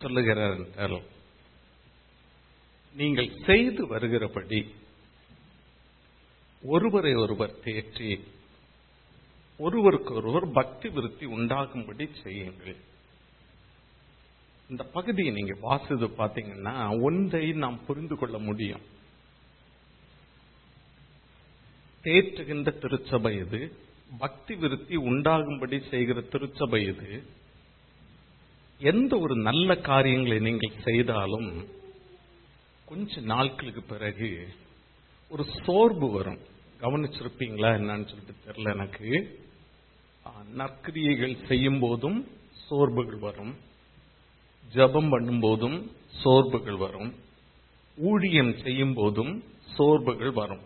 சொல்லுகிறார் என்றால் நீங்கள் செய்து வருகிறபடி ஒருவரை ஒருவர் தேற்றி ஒருவருக்கொருவர் பக்தி விருத்தி உண்டாகும்படி செய்யுங்கள் இந்த பகுதியை நீங்க வாசித்து பாத்தீங்கன்னா ஒன்றை நாம் புரிந்து கொள்ள முடியும் தேற்றுகின்ற திருச்சபை இது பக்தி விருத்தி உண்டாகும்படி செய்கிற திருச்சபை இது எந்த ஒரு நல்ல காரியங்களை நீங்கள் செய்தாலும் கொஞ்ச நாட்களுக்கு பிறகு ஒரு சோர்வு வரும் கவனிச்சிருப்பீங்களா என்னன்னு சொல்லிட்டு தெரியல எனக்கு ஆ, நற்கிரியைகள் செய்யும் போதும் சோர்வுகள் வரும் ஜெபம் பண்ணும் போதும் சோர்வுகள் வரும் ஊழியம் செய்யும் போதும் சோர்வுகள் வரும்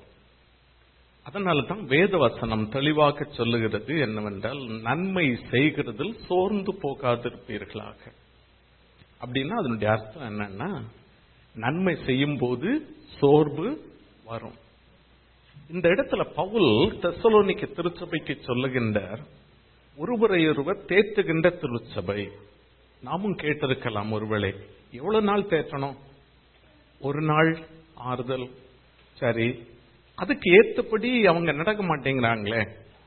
அதனால தான் வேதவசனம் தெளிவாக சொல்லுகிறது என்னவென்றால் நன்மை செய்கிறதில் சோர்ந்து போகாதிருப்பீர்களாக அப்படின்னா அதனுடைய அர்த்தம் என்னன்னா நன்மை செய்யும் போது சோர்வு வரும் இந்த இடத்துல பவுல் தெசலோனிக்க திருச்சபைக்கு சொல்லுகின்றார் ஒருவரையொருவர் தேற்றுகின்ற திருச்சபை நாமும் கேட்டிருக்கலாம் ஒருவேளை எவ்வளவு நாள் தேற்றணும் ஒரு நாள் ஆறுதல் சரி அதுக்கு ஏத்தபடி அவங்க நடக்க மாட்டேங்கிறாங்களே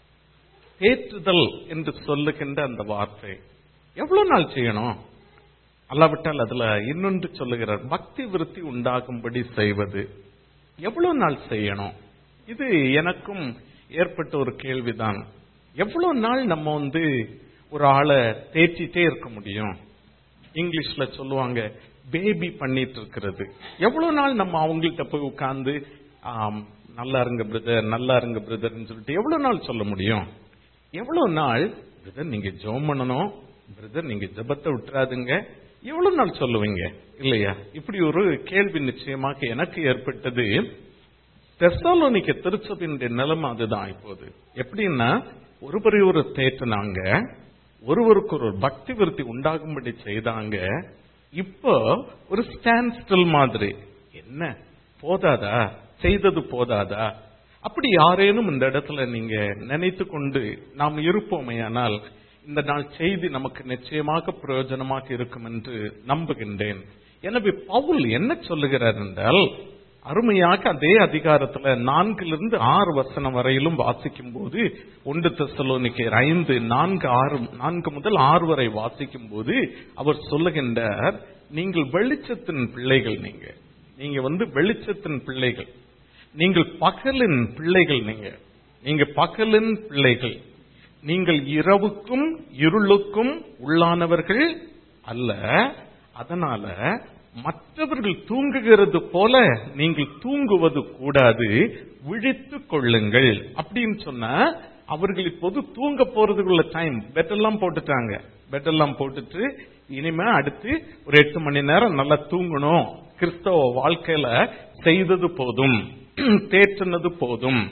தேற்றுதல் என்று சொல்லுகின்ற அந்த வார்த்தை எவ்வளவு நாள் செய்யணும் அல்லாவிட்டால் அதுல இன்னொன்று சொல்லுகிறார் பக்தி விருத்தி உண்டாகும்படி செய்வது எவ்வளவு நாள் செய்யணும் இது எனக்கும் ஏற்பட்ட ஒரு கேள்விதான் எவ்வளவு நாள் நம்ம வந்து ஒரு ஆளை தேற்றிட்டே இருக்க முடியும் இங்கிலீஷ்ல சொல்லுவாங்க பேபி பண்ணிட்டு இருக்கிறது எவ்வளவு நாள் நம்ம அவங்கள்ட்ட போய் உட்கார்ந்து ஆம், நல்லா இருங்க பிரதர் நல்லா இருங்க பிரதர்னு சொல்லிட்டு எவ்வளவு நாள் சொல்ல முடியும் எவ்வளவு நாள் பிரதர் நீங்க ஜெபம் பண்ணணும் பிரதர் நீங்க ஜெபத்தை விட்டுறாதுங்க எவ்வளவு நாள் சொல்லுவீங்க இல்லையா இப்படி ஒரு கேள்வி நிச்சயமாக எனக்கு ஏற்பட்டது தெசலோனிக்க திருச்சபையினுடைய நிலைமை அதுதான் இப்போது எப்படின்னா ஒருவரை ஒரு தேற்றினாங்க ஒருவருக்கு ஒரு பக்தி விருத்தி உண்டாகும்படி செய்தாங்க இப்போ ஒரு ஸ்டாண்ட் ஸ்டில் மாதிரி என்ன போதாதா செய்தது போதாதா அப்படி யாரேனும் இந்த இடத்துல நீங்க நினைத்து கொண்டு நாம் இருப்போமேயானால் இந்த நாள் செய்தி நமக்கு நிச்சயமாக பிரயோஜனமாக இருக்கும் என்று நம்புகின்றேன் எனவே பவுல் என்ன சொல்லுகிறார் என்றால் அருமையாக அதே அதிகாரத்துல நான்கிலிருந்து ஆறு வசனம் வரையிலும் வாசிக்கும் போது ஒன்று தெசலோனிக்கேர் ஐந்து நான்கு ஆறு நான்கு முதல் ஆறு வரை வாசிக்கும் போது அவர் சொல்லுகின்றார் நீங்கள் வெளிச்சத்தின் பிள்ளைகள் நீங்க நீங்க வந்து வெளிச்சத்தின் பிள்ளைகள் நீங்கள் பகலின் பிள்ளைகள் நீங்க நீங்க பகலின் பிள்ளைகள் நீங்கள் இரவுக்கும் இருளுக்கும் உள்ளானவர்கள் அல்ல அதனால மற்றவர்கள் தூங்குகிறது போல நீங்கள் தூங்குவது கூடாது விழித்துக் கொள்ளுங்கள் அப்படின்னு சொன்னா அவர்கள் இப்போது தூங்க போறதுக்குள்ள டைம் பெட் எல்லாம் போட்டுட்டாங்க பெட் எல்லாம் போட்டுட்டு இனிமே அடுத்து ஒரு எட்டு மணி நேரம் நல்லா தூங்கணும் கிறிஸ்தவ வாழ்க்கையில செய்தது போதும் தேற்றினது போதும்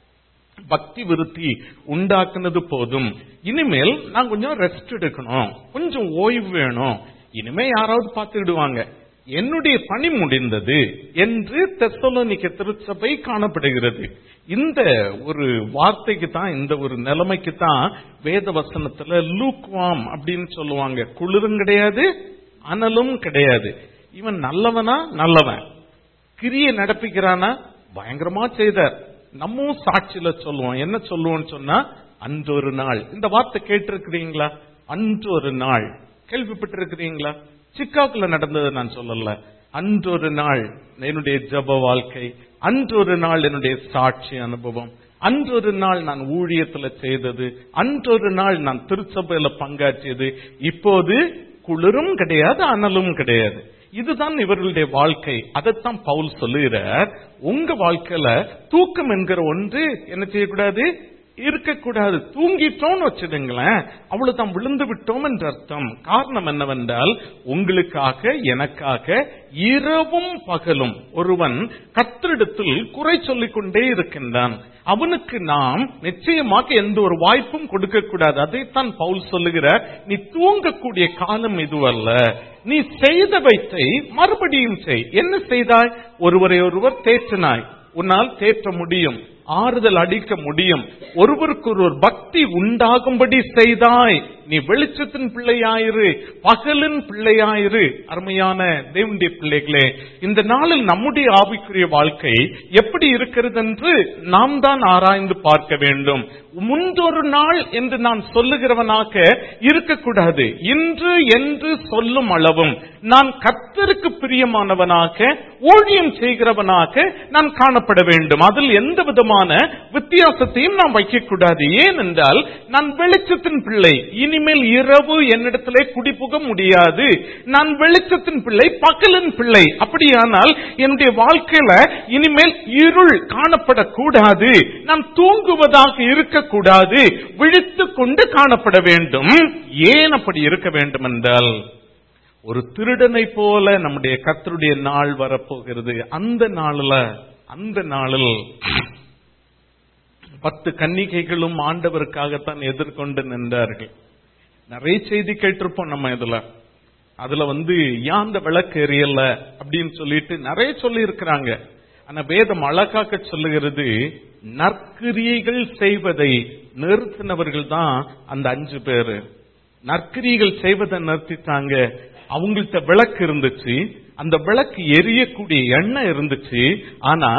பக்தி விருத்தி உண்டாக்குனது போதும் இனிமேல் நான் கொஞ்சம் ரெஸ்ட் எடுக்கணும் கொஞ்சம் ஓய்வு வேணும் இனிமே யாராவது பார்த்துக்கிடுவாங்க என்னுடைய பணி முடிந்தது என்று தெசலோனிக்க திருச்சபை காணப்படுகிறது இந்த ஒரு வார்த்தைக்கு தான் இந்த ஒரு நிலைமைக்கு தான் வேத வசனத்துல லூக்வாம் அப்படின்னு சொல்லுவாங்க குளிரும் கிடையாது அனலும் கிடையாது இவன் நல்லவனா நல்லவன் கிரியை நடப்பிக்கிறானா பயங்கரமா செய்தார் நம்மும் சாட்சியில சொல்லுவோம் என்ன சொல்லுவோம்னு சொன்னா அன்று ஒரு நாள் இந்த வார்த்தை கேட்டிருக்கிறீங்களா அன்று ஒரு நாள் கேள்விப்பட்டிருக்கிறீங்களா சிக்காக்குல நடந்தது நான் சொல்லல அன்று ஒரு நாள் என்னுடைய ஜப வாழ்க்கை அன்று ஒரு நாள் என்னுடைய சாட்சி அனுபவம் அன்று ஒரு நாள் நான் ஊழியத்துல செய்தது அன்று ஒரு நாள் நான் திருச்சபையில பங்காற்றியது இப்போது குளிரும் கிடையாது அனலும் கிடையாது இதுதான் இவர்களுடைய வாழ்க்கை அதைத்தான் பவுல் சொல்லுகிறார் உங்க வாழ்க்கையில தூக்கம் என்கிற ஒன்று என்ன செய்யக்கூடாது இருக்கக்கூடாது தூங்கிட்டோம்னு வச்சிடுங்களேன் அவ்வளவுதான் விழுந்து விட்டோம் என்ற அர்த்தம் காரணம் என்னவென்றால் உங்களுக்காக எனக்காக இரவும் பகலும் ஒருவன் கத்திரிடத்தில் குறை சொல்லிக் கொண்டே இருக்கின்றான் அவனுக்கு நாம் நிச்சயமாக எந்த ஒரு வாய்ப்பும் கொடுக்க கூடாது அதைத்தான் பவுல் சொல்லுகிறார் நீ தூங்கக்கூடிய காலம் இதுவல்ல நீ செய்தவைத்தை மறுபடியும் செய் என்ன செய்தாய் ஒருவரை ஒருவர் தேற்றினாய் உன்னால் தேற்ற முடியும் ஆறுதல் அளிக்க முடியும் ஒருவருக்கு ஒருவர் பக்தி உண்டாகும்படி செய்தாய் நீ வெளிச்சத்தின் பிள்ளையாயிரு பகலின் பிள்ளையாயிரு அருமையான தேவனுடைய பிள்ளைகளே இந்த நாளில் நம்முடைய ஆவிக்குரிய வாழ்க்கை எப்படி இருக்கிறது என்று நாம் தான் ஆராய்ந்து பார்க்க வேண்டும் முந்தொரு நாள் என்று நான் சொல்லுகிறவனாக இருக்கக்கூடாது இன்று என்று சொல்லும் அளவும் நான் கத்தருக்கு பிரியமானவனாக ஊழியம் செய்கிறவனாக நான் காணப்பட வேண்டும் அதில் எந்த விதமான வித்தியாசத்தையும் நாம் வைக்கக்கூடாது ஏனென்றால் நான் வெளிச்சத்தின் பிள்ளை இனிமேல் இரவு என்னிடத்திலே குடிபுக முடியாது நான் வெளிச்சத்தின் பிள்ளை பகலின் பிள்ளை அப்படியானால் என்னுடைய வாழ்க்கையில இனிமேல் இருள் காணப்படக்கூடாது நான் தூங்குவதாக இருக்கக்கூடாது விழித்துக் கொண்டு காணப்பட வேண்டும் ஏன் அப்படி இருக்க வேண்டும் என்றால் ஒரு திருடனை போல நம்முடைய கத்தருடைய நாள் வரப்போகிறது அந்த நாளில் அந்த நாளில் பத்து கன்னிகைகளும் ஆண்டவருக்காகத்தான் எதிர்கொண்டு நின்றார்கள் நிறைய செய்தி கேட்டிருப்போம் நம்ம இதுல அதுல வந்து ஏன் அந்த விளக்கு எரியல அப்படின்னு சொல்லிட்டு நிறைய சொல்லி இருக்கிறாங்க ஆனா வேதம் அழகாக்க சொல்லுகிறது நற்கிரியைகள் செய்வதை நிறுத்தினவர்கள் தான் அந்த அஞ்சு பேரு நற்கிரியைகள் செய்வதை நிறுத்திட்டாங்க அவங்கள்ட்ட விளக்கு இருந்துச்சு அந்த விளக்கு எரியக்கூடிய எண்ணெய் இருந்துச்சு ஆனா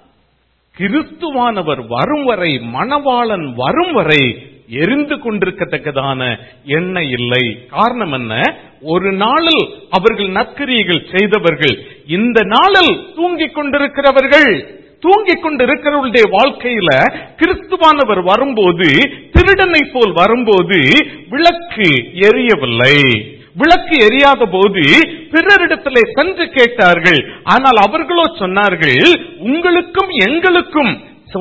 கிறிஸ்துவானவர் வரும் வரை மணவாளன் வரும் வரை எரிந்து கொண்டிருக்கத்தக்கதான எண்ணெய் இல்லை காரணம் என்ன ஒரு நாளில் அவர்கள் நற்கிரியைகள் செய்தவர்கள் இந்த நாளில் தூங்கிக் கொண்டிருக்கிறவர்கள் தூங்கிக் கொண்டிருக்கிறவர்களுடைய வாழ்க்கையில கிறிஸ்துவானவர் வரும்போது திருடனை போல் வரும்போது விளக்கு எரியவில்லை விளக்கு எரியாத போது பிறரிடத்திலே சென்று கேட்டார்கள் ஆனால் அவர்களோ சொன்னார்கள் உங்களுக்கும் எங்களுக்கும்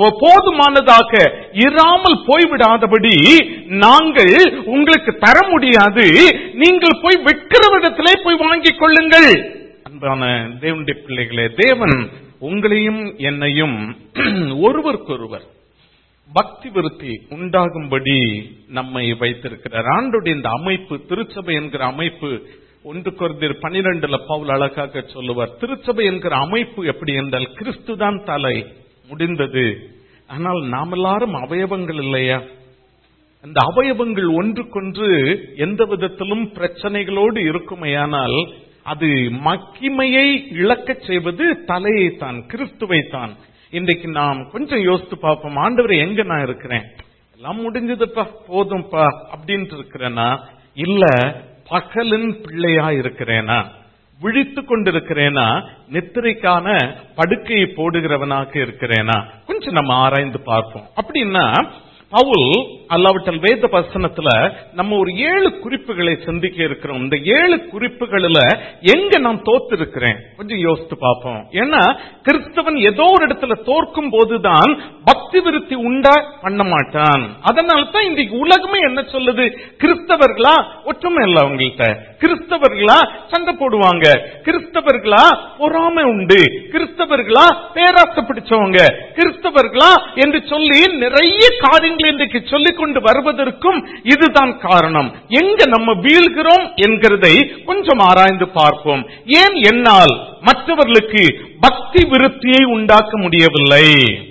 போதுமானதாக இராமல் போய்விடாதபடி நாங்கள் உங்களுக்கு தர முடியாது நீங்கள் போய் விற்கிறவரிடத்திலே போய் வாங்கிக் கொள்ளுங்கள் அன்பான தேவனுடைய பிள்ளைகளே தேவன் உங்களையும் என்னையும் ஒருவருக்கொருவர் பக்தி விருத்தி உண்டாகும்படி நம்மை வைத்திருக்கிறார் ஆண்டுடைய இந்த அமைப்பு திருச்சபை என்கிற அமைப்பு ஒன்று குறைந்தர் பனிரெண்டுல பவுல் அழகாக சொல்லுவார் திருச்சபை என்கிற அமைப்பு எப்படி என்றால் கிறிஸ்து தான் தலை முடிந்தது ஆனால் நாம் எல்லாரும் அவயவங்கள் இல்லையா அந்த அவயவங்கள் ஒன்றுக்கொன்று எந்த விதத்திலும் பிரச்சனைகளோடு இருக்குமையானால் அது மக்கிமையை இழக்கச் செய்வது தலையை தான் கிறிஸ்துவை தான் இன்றைக்கு நாம் கொஞ்சம் யோசித்து பார்ப்போம் ஆண்டவர் எங்க நான் இருக்கிறேன் எல்லாம் முடிஞ்சதுப்பா போதும்பா அப்படின்ட்டு இருக்கிறேனா இல்ல பகலின் பிள்ளையா இருக்கிறேனா விழித்து கொண்டிருக்கிறேனா நித்திரைக்கான படுக்கையை போடுகிறவனாக இருக்கிறேனா கொஞ்சம் நம்ம ஆராய்ந்து பார்ப்போம் அப்படின்னா பவுல் அல்லாவிட்டல் வேத வசனத்துல நம்ம ஒரு ஏழு குறிப்புகளை சந்திக்க இருக்கிறோம் இந்த ஏழு குறிப்புகளில் எங்க நான் தோத்து இருக்கிறேன் கொஞ்சம் யோசித்து பார்ப்போம் ஏன்னா கிறிஸ்தவன் ஏதோ ஒரு இடத்துல தோற்கும் போதுதான் பக்தி விருத்தி உண்டா பண்ண மாட்டான் அதனால தான் இன்றைக்கு உலகமே என்ன சொல்லுது கிறிஸ்தவர்களா ஒற்றுமை இல்ல அவங்கள்ட்ட கிறிஸ்தவர்களா சண்டை போடுவாங்க கிறிஸ்தவர்களா பொறாமை உண்டு கிறிஸ்தவர்களா பேராசை பிடிச்சவங்க கிறிஸ்தவர்களா என்று சொல்லி நிறைய காரியங்கள் இன்றைக்கு சொல்லிக் கொண்டு வருவதற்கும் இதுதான் காரணம் எங்க நம்ம வீழ்கிறோம் என்கிறதை கொஞ்சம் ஆராய்ந்து பார்ப்போம் ஏன் என்னால் மற்றவர்களுக்கு பக்தி விருத்தியை உண்டாக்க முடியவில்லை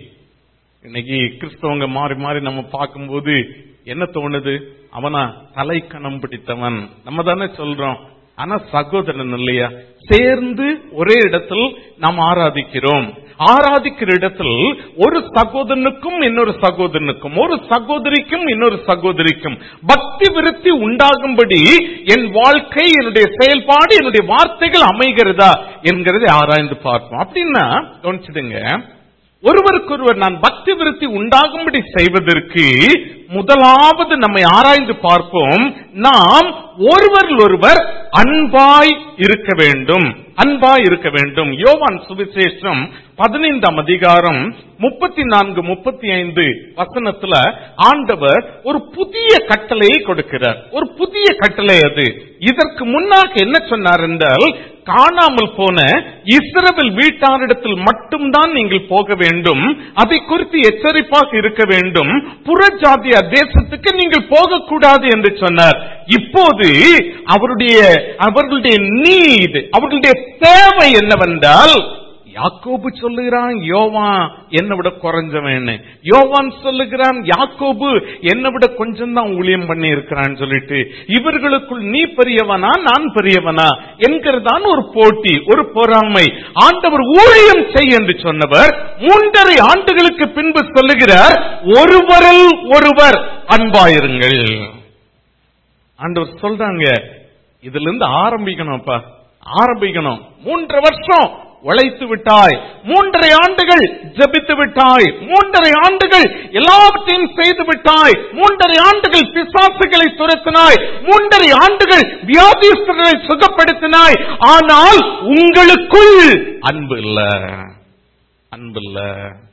இன்னைக்கு கிறிஸ்தவங்க மாறி மாறி நம்ம பார்க்கும்போது என்ன தோணுது அவனா தலைக்கணம் பிடித்தவன் நம்ம தானே சொல்றோம் ஆனா சகோதரன் இல்லையா சேர்ந்து ஒரே இடத்தில் நாம் ஆராதிக்கிறோம் ஆராதிக்கிற இடத்தில் ஒரு சகோதரனுக்கும் இன்னொரு சகோதரனுக்கும் ஒரு சகோதரிக்கும் இன்னொரு சகோதரிக்கும் பக்தி விருத்தி உண்டாகும்படி என் வாழ்க்கை என்னுடைய செயல்பாடு என்னுடைய வார்த்தைகள் அமைகிறதா என்கிறதை ஆராய்ந்து பார்ப்போம் அப்படின்னா கவனிச்சிடுங்க ஒருவருக்கொருவர் நான் பக்தி விருத்தி உண்டாகும்படி செய்வதற்கு முதலாவது நம்மை ஆராய்ந்து பார்ப்போம் நாம் ஒருவர் ஒருவர் அன்பாய் இருக்க வேண்டும் அன்பாய் இருக்க வேண்டும் யோவான் சுவிசேஷம் பதினைந்தாம் அதிகாரம் முப்பத்தி நான்கு முப்பத்தி ஐந்து வசனத்துல ஆண்டவர் ஒரு புதிய கட்டளையை கொடுக்கிறார் ஒரு புதிய கட்டளை அது இதற்கு முன்னாக என்ன சொன்னார் என்றால் காணாமல் போன இஸ்ரவேல் வீட்டாரிடத்தில் மட்டும்தான் நீங்கள் போக வேண்டும் அதை குறித்து எச்சரிப்பாக இருக்க வேண்டும் புறஜாதிய தேசத்துக்கு நீங்கள் போகக்கூடாது என்று சொன்னார் இப்போது அவருடைய அவர்களுடைய நீட் அவர்களுடைய தேவை என்னவென்றால் யாக்கோபு சொல்லுகிறான் யோவான் என்னை விட குறைஞ்சவன்னு யோவான் சொல்லுகிறான் யாக்கோபு என்னை விட கொஞ்சம் தான் ஊழியம் பண்ணி இருக்கிறான்னு சொல்லிட்டு இவர்களுக்குள் நீ பெரியவனா நான் பெரியவனா என்கிறதான் ஒரு போட்டி ஒரு பொறாமை ஆண்டவர் ஊழியம் செய் என்று சொன்னவர் மூன்றரை ஆண்டுகளுக்கு பின்பு சொல்லுகிறார் ஒருவரில் ஒருவர் அன்பாயிருங்கள் ஆண்டவர் சொல்றாங்க இதுல இருந்து ஆரம்பிக்கணும்ப்பா ஆரம்பிக்கணும் மூன்று வருஷம் உழைத்து விட்டாய் மூன்றரை ஆண்டுகள் ஜபித்து விட்டாய் மூன்றரை ஆண்டுகள் எல்லாவற்றையும் செய்து விட்டாய் மூன்றரை ஆண்டுகள் பிசாசுகளை துரத்தினாய் மூன்றரை ஆண்டுகள் வியாதிஸ்தர்களை சுகப்படுத்தினாய் ஆனால் உங்களுக்குள் அன்பு இல்ல அன்பு இல்ல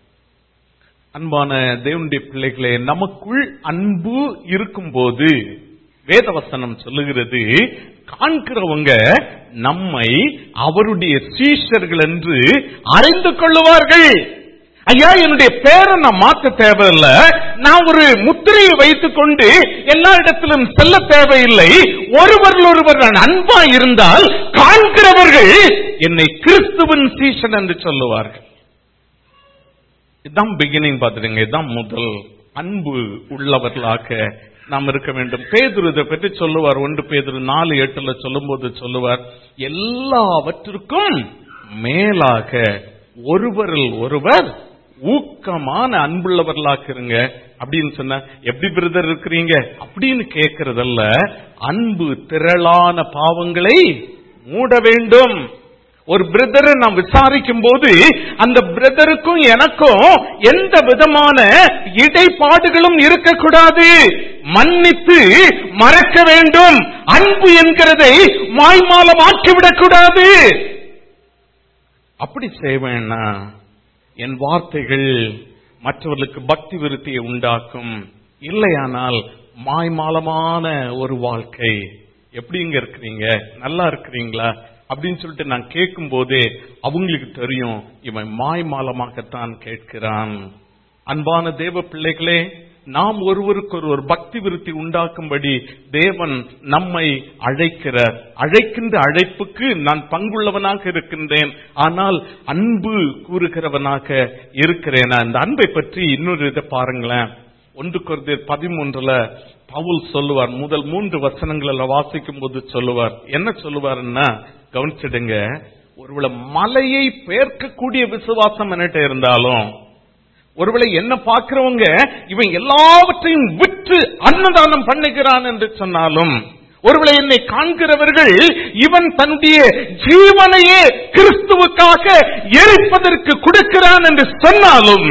அன்பான தேவனுடைய பிள்ளைகளே நமக்குள் அன்பு இருக்கும்போது வேதவசனம் சொல்லுகிறது காண்கிறவங்க நம்மை அவருடைய சீஷர்கள் என்று அறிந்து கொள்ளுவார்கள் ஐயா என்னுடைய பேரை நான் மாற்ற தேவையில்லை நான் ஒரு முத்திரையை வைத்துக் கொண்டு எல்லா இடத்திலும் செல்ல தேவையில்லை ஒருவர் ஒருவர் நான் அன்பா இருந்தால் காண்கிறவர்கள் என்னை கிறிஸ்துவின் சீஷன் என்று சொல்லுவார்கள் இதுதான் பிகினிங் பார்த்துடுங்க இதுதான் முதல் அன்பு உள்ளவர்களாக நாம் இருக்க வேண்டும் பேதுரு இதை பற்றி சொல்லுவார் ஒன்று பேதுரு நாலு எட்டுல சொல்லும்போது சொல்லுவார் எல்லாவற்றிற்கும் மேலாக ஒருவரில் ஒருவர் ஊக்கமான அன்புள்ளவர்களாக இருங்க அப்படின்னு சொன்ன எப்படி பிரதர் இருக்கிறீங்க அப்படின்னு கேட்கறதல்ல அன்பு திரளான பாவங்களை மூட வேண்டும் ஒரு பிரதரை நாம் விசாரிக்கும் போது அந்த பிரதருக்கும் எனக்கும் எந்த விதமான இடைப்பாடுகளும் இருக்கக்கூடாது மன்னித்து மறக்க வேண்டும் அன்பு என்கிறதை மாய்மாலமாக்கிவிடக் கூடாது அப்படி செய்வேன்னா என் வார்த்தைகள் மற்றவர்களுக்கு பக்தி விருத்தியை உண்டாக்கும் இல்லையானால் மாய்மாலமான ஒரு வாழ்க்கை எப்படிங்க இருக்கிறீங்க நல்லா இருக்கிறீங்களா அப்படின்னு சொல்லிட்டு நான் கேட்கும் போதே அவங்களுக்கு தெரியும் இவன் மாய்மாலமாகத்தான் கேட்கிறான் அன்பான தேவ பிள்ளைகளே நாம் ஒருவருக்கு ஒரு பக்தி விருத்தி உண்டாக்கும்படி தேவன் நம்மை அழைக்கிறார் அழைக்கின்ற அழைப்புக்கு நான் பங்குள்ளவனாக இருக்கின்றேன் ஆனால் அன்பு கூறுகிறவனாக இருக்கிறேன் அந்த அன்பை பற்றி இன்னொரு இதை பாருங்களேன் ஒன்று குறைந்த பதிமூன்றுல பவுல் சொல்லுவார் முதல் மூன்று வசனங்களில் வாசிக்கும் போது சொல்லுவார் என்ன சொல்லுவாருன்னா கவனிச்சிடுங்க ஒருவேளை மலையை பெயர்க்கக்கூடிய விசுவாசம் என்கிட்ட இருந்தாலும் ஒருவேளை என்ன பார்க்கிறவங்க இவன் எல்லாவற்றையும் விற்று அன்னதானம் பண்ணுகிறான் என்று சொன்னாலும் ஒருவேளை என்னை காண்கிறவர்கள் இவன் தன்னுடைய ஜீவனையே கிறிஸ்துவுக்காக எரிப்பதற்கு கொடுக்கிறான் என்று சொன்னாலும்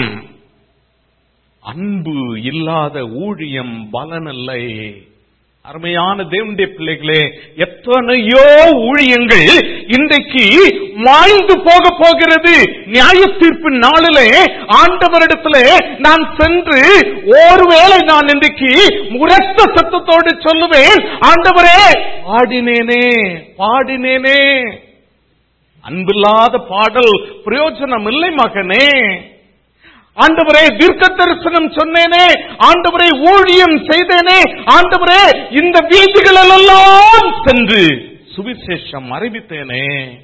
அன்பு இல்லாத ஊழியம் பலனில்லை அருமையான தேவனுடைய பிள்ளைகளே எத்தனையோ ஊழியங்கள் இன்றைக்கு மாய்ந்து போக போகிறது நியாய தீர்ப்பு நாளிலே ஆண்டவரிடத்திலே நான் சென்று ஒருவேளை நான் இன்றைக்கு உரத்த சத்தத்தோடு சொல்லுவேன் ஆண்டவரே பாடினேனே பாடினேனே அன்பில்லாத பாடல் பிரயோஜனம் இல்லை மகனே ஆண்டவரே தீர்க்க தரிசனம் சொன்னேனே ஆண்டவரே ஊழியம் செய்தேனே ஆண்டவரே இந்த வீதிகளெல்லாம் சென்று சுவிசேஷம் அறிவித்தேனே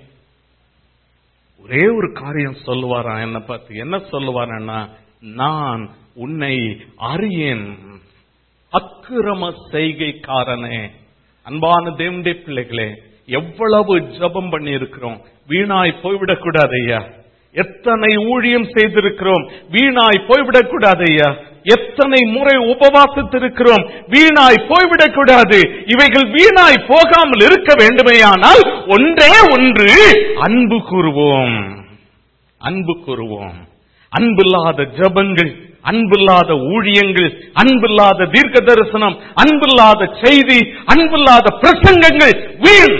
ஒரே ஒரு காரியம் சொல்லுவாரா என்ன பார்த்து என்ன சொல்லுவாரன்னா நான் உன்னை அறியேன் அக்கிரம செய்கைக்காரனே அன்பான தேவனுடைய பிள்ளைகளே எவ்வளவு ஜபம் பண்ணி இருக்கிறோம் வீணாய் போய்விடக் கூடாது ஐயா எத்தனை ஊழியம் செய்திருக்கிறோம் வீணாய் போய்விடக் கூடாது ஐயா எத்தனை முறை உபவாசித்திருக்கிறோம் வீணாய் போய்விடக் கூடாது இவைகள் வீணாய் போகாமல் இருக்க வேண்டுமேயானால் ஒன்றே ஒன்று அன்பு கூறுவோம் அன்பு கூறுவோம் அன்பில்லாத ஜபங்கள் அன்பில்லாத ஊழியங்கள் அன்பில்லாத தீர்க்க தரிசனம் அன்பில்லாத செய்தி அன்பில்லாத பிரசங்கங்கள் வீண்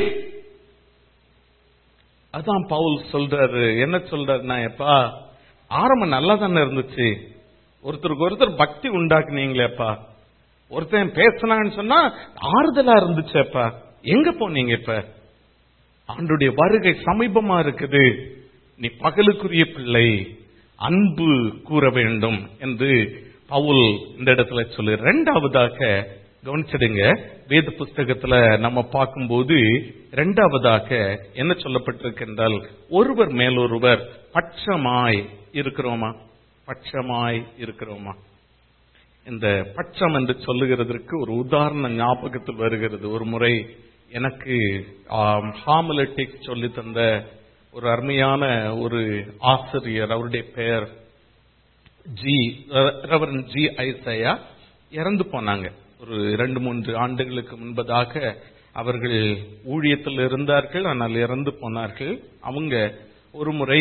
அதான் பவுல் சொல்றாரு என்ன சொல்றாருன்னா எப்பா ஆரம்பம் நல்லா தானே இருந்துச்சு ஒருத்தருக்கு ஒருத்தர் பக்தி உண்டாக்குனீங்களேப்பா ஒருத்தன் பேசினான்னு சொன்னா ஆறுதலா இருந்துச்சேப்பா எங்க போனீங்க இப்ப ஆண்டுடைய வருகை சமீபமா இருக்குது நீ பகலுக்குரிய பிள்ளை அன்பு கூற வேண்டும் என்று பவுல் இந்த இடத்துல சொல்லு இரண்டாவதாக கவனிச்சிடுங்க வேத புஸ்தகத்துல நம்ம பார்க்கும்போது இரண்டாவதாக என்ன சொல்லப்பட்டிருக்கின்றால் ஒருவர் மேலொருவர் பட்சமாய் இருக்கிறோமா பட்சமாய் இருக்கிறோமா இந்த பட்சம் என்று சொல்லுகிறதற்கு ஒரு உதாரண ஞாபகத்தில் வருகிறது ஒரு முறை எனக்கு ஹாமலட்டிக்ஸ் சொல்லி தந்த ஒரு அருமையான ஒரு ஆசிரியர் அவருடைய பெயர் ஜி ரெவரன் ஜி ஐசையா இறந்து போனாங்க ஒரு இரண்டு மூன்று ஆண்டுகளுக்கு முன்பதாக அவர்கள் ஊழியத்தில் இருந்தார்கள் ஆனால் இறந்து போனார்கள் அவங்க ஒரு முறை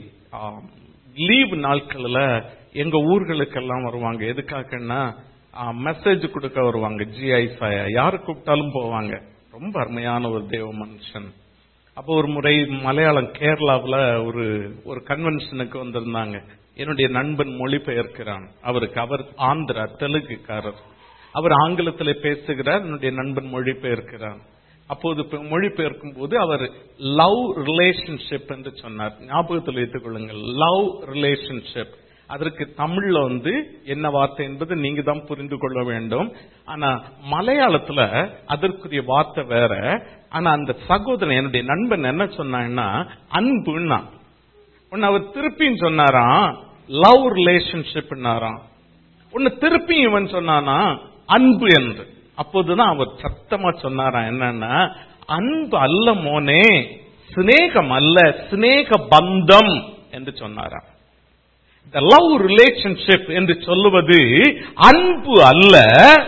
லீவ் நாட்களில் எங்க ஊர்களுக்கெல்லாம் வருவாங்க எதுக்காகன்னா மெசேஜ் கொடுக்க வருவாங்க ஜி ஐசாயா யாரு கூப்பிட்டாலும் போவாங்க ரொம்ப அருமையான ஒரு தேவ மனுஷன் அப்போ ஒரு முறை மலையாளம் கேரளாவில் ஒரு ஒரு கன்வென்ஷனுக்கு வந்திருந்தாங்க என்னுடைய நண்பன் மொழிபெயர்க்கிறான் அவருக்கு அவர் ஆந்திரா தெலுங்குக்காரர் அவர் ஆங்கிலத்தில் பேசுகிறார் என்னுடைய நண்பன் மொழிபெயர்க்கிறான் அப்போது மொழிபெயர்க்கும் போது அவர் லவ் ரிலேஷன்ஷிப் என்று சொன்னார் ஞாபகத்தில் வைத்துக் கொள்ளுங்கள் லவ் ரிலேஷன்ஷிப் அதற்கு தமிழ்ல வந்து என்ன வார்த்தை என்பது நீங்க தான் புரிந்து கொள்ள வேண்டும் ஆனா மலையாளத்துல அதற்குரிய வார்த்தை வேற ஆனா அந்த சகோதரன் என்னுடைய நண்பன் என்ன சொன்னான்னா அன்புன்னா ஒன்னு அவர் திருப்பியும் சொன்னாராம் லவ் ரிலேஷன்ஷிப்னாராம் ஒன்னு திருப்பி இவன் சொன்னானா அன்பு என்று அப்போதுதான் அவர் சத்தமா சொன்னாராம் என்னன்னா அன்பு அல்ல மோனே சிநேகம் அல்ல சிநேக பந்தம் என்று சொன்னாராம் இந்த லவ் ரிலேஷன்ஷிப் என்று சொல்லுவது அன்பு அல்ல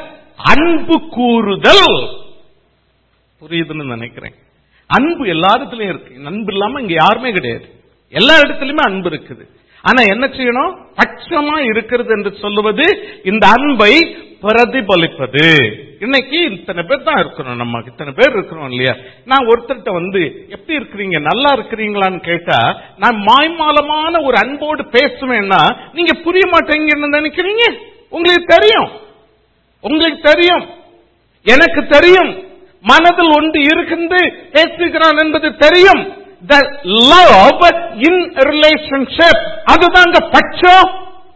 அன்பு கூறுதல் புரியுதுன்னு நினைக்கிறேன் அன்பு எல்லா இடத்துலயும் இருக்கு அன்பு இல்லாம இங்க யாருமே கிடையாது எல்லா இடத்துலயுமே அன்பு இருக்குது ஆனா என்ன செய்யணும் பட்சமா இருக்கிறது என்று சொல்லுவது இந்த அன்பை பிரதிபலிப்பது இன்னைக்கு இத்தனை பேர் தான் இருக்கிறோம் நம்ம இத்தனை பேர் இருக்கிறோம் இல்லையா நான் ஒருத்தர்கிட்ட வந்து எப்படி இருக்கிறீங்க நல்லா இருக்கிறீங்களான்னு கேட்டா நான் மாய்மாலமான ஒரு அன்போடு பேசுவேன்னா நீங்க புரிய மாட்டீங்கன்னு நினைக்கிறீங்க உங்களுக்கு தெரியும் உங்களுக்கு தெரியும் எனக்கு தெரியும் மனதில் ஒன்று இருந்து பேசுகிறான் என்பது தெரியும் த லவ் இன் ரிலேஷன்ஷிப் அதுதாங்க பட்சம்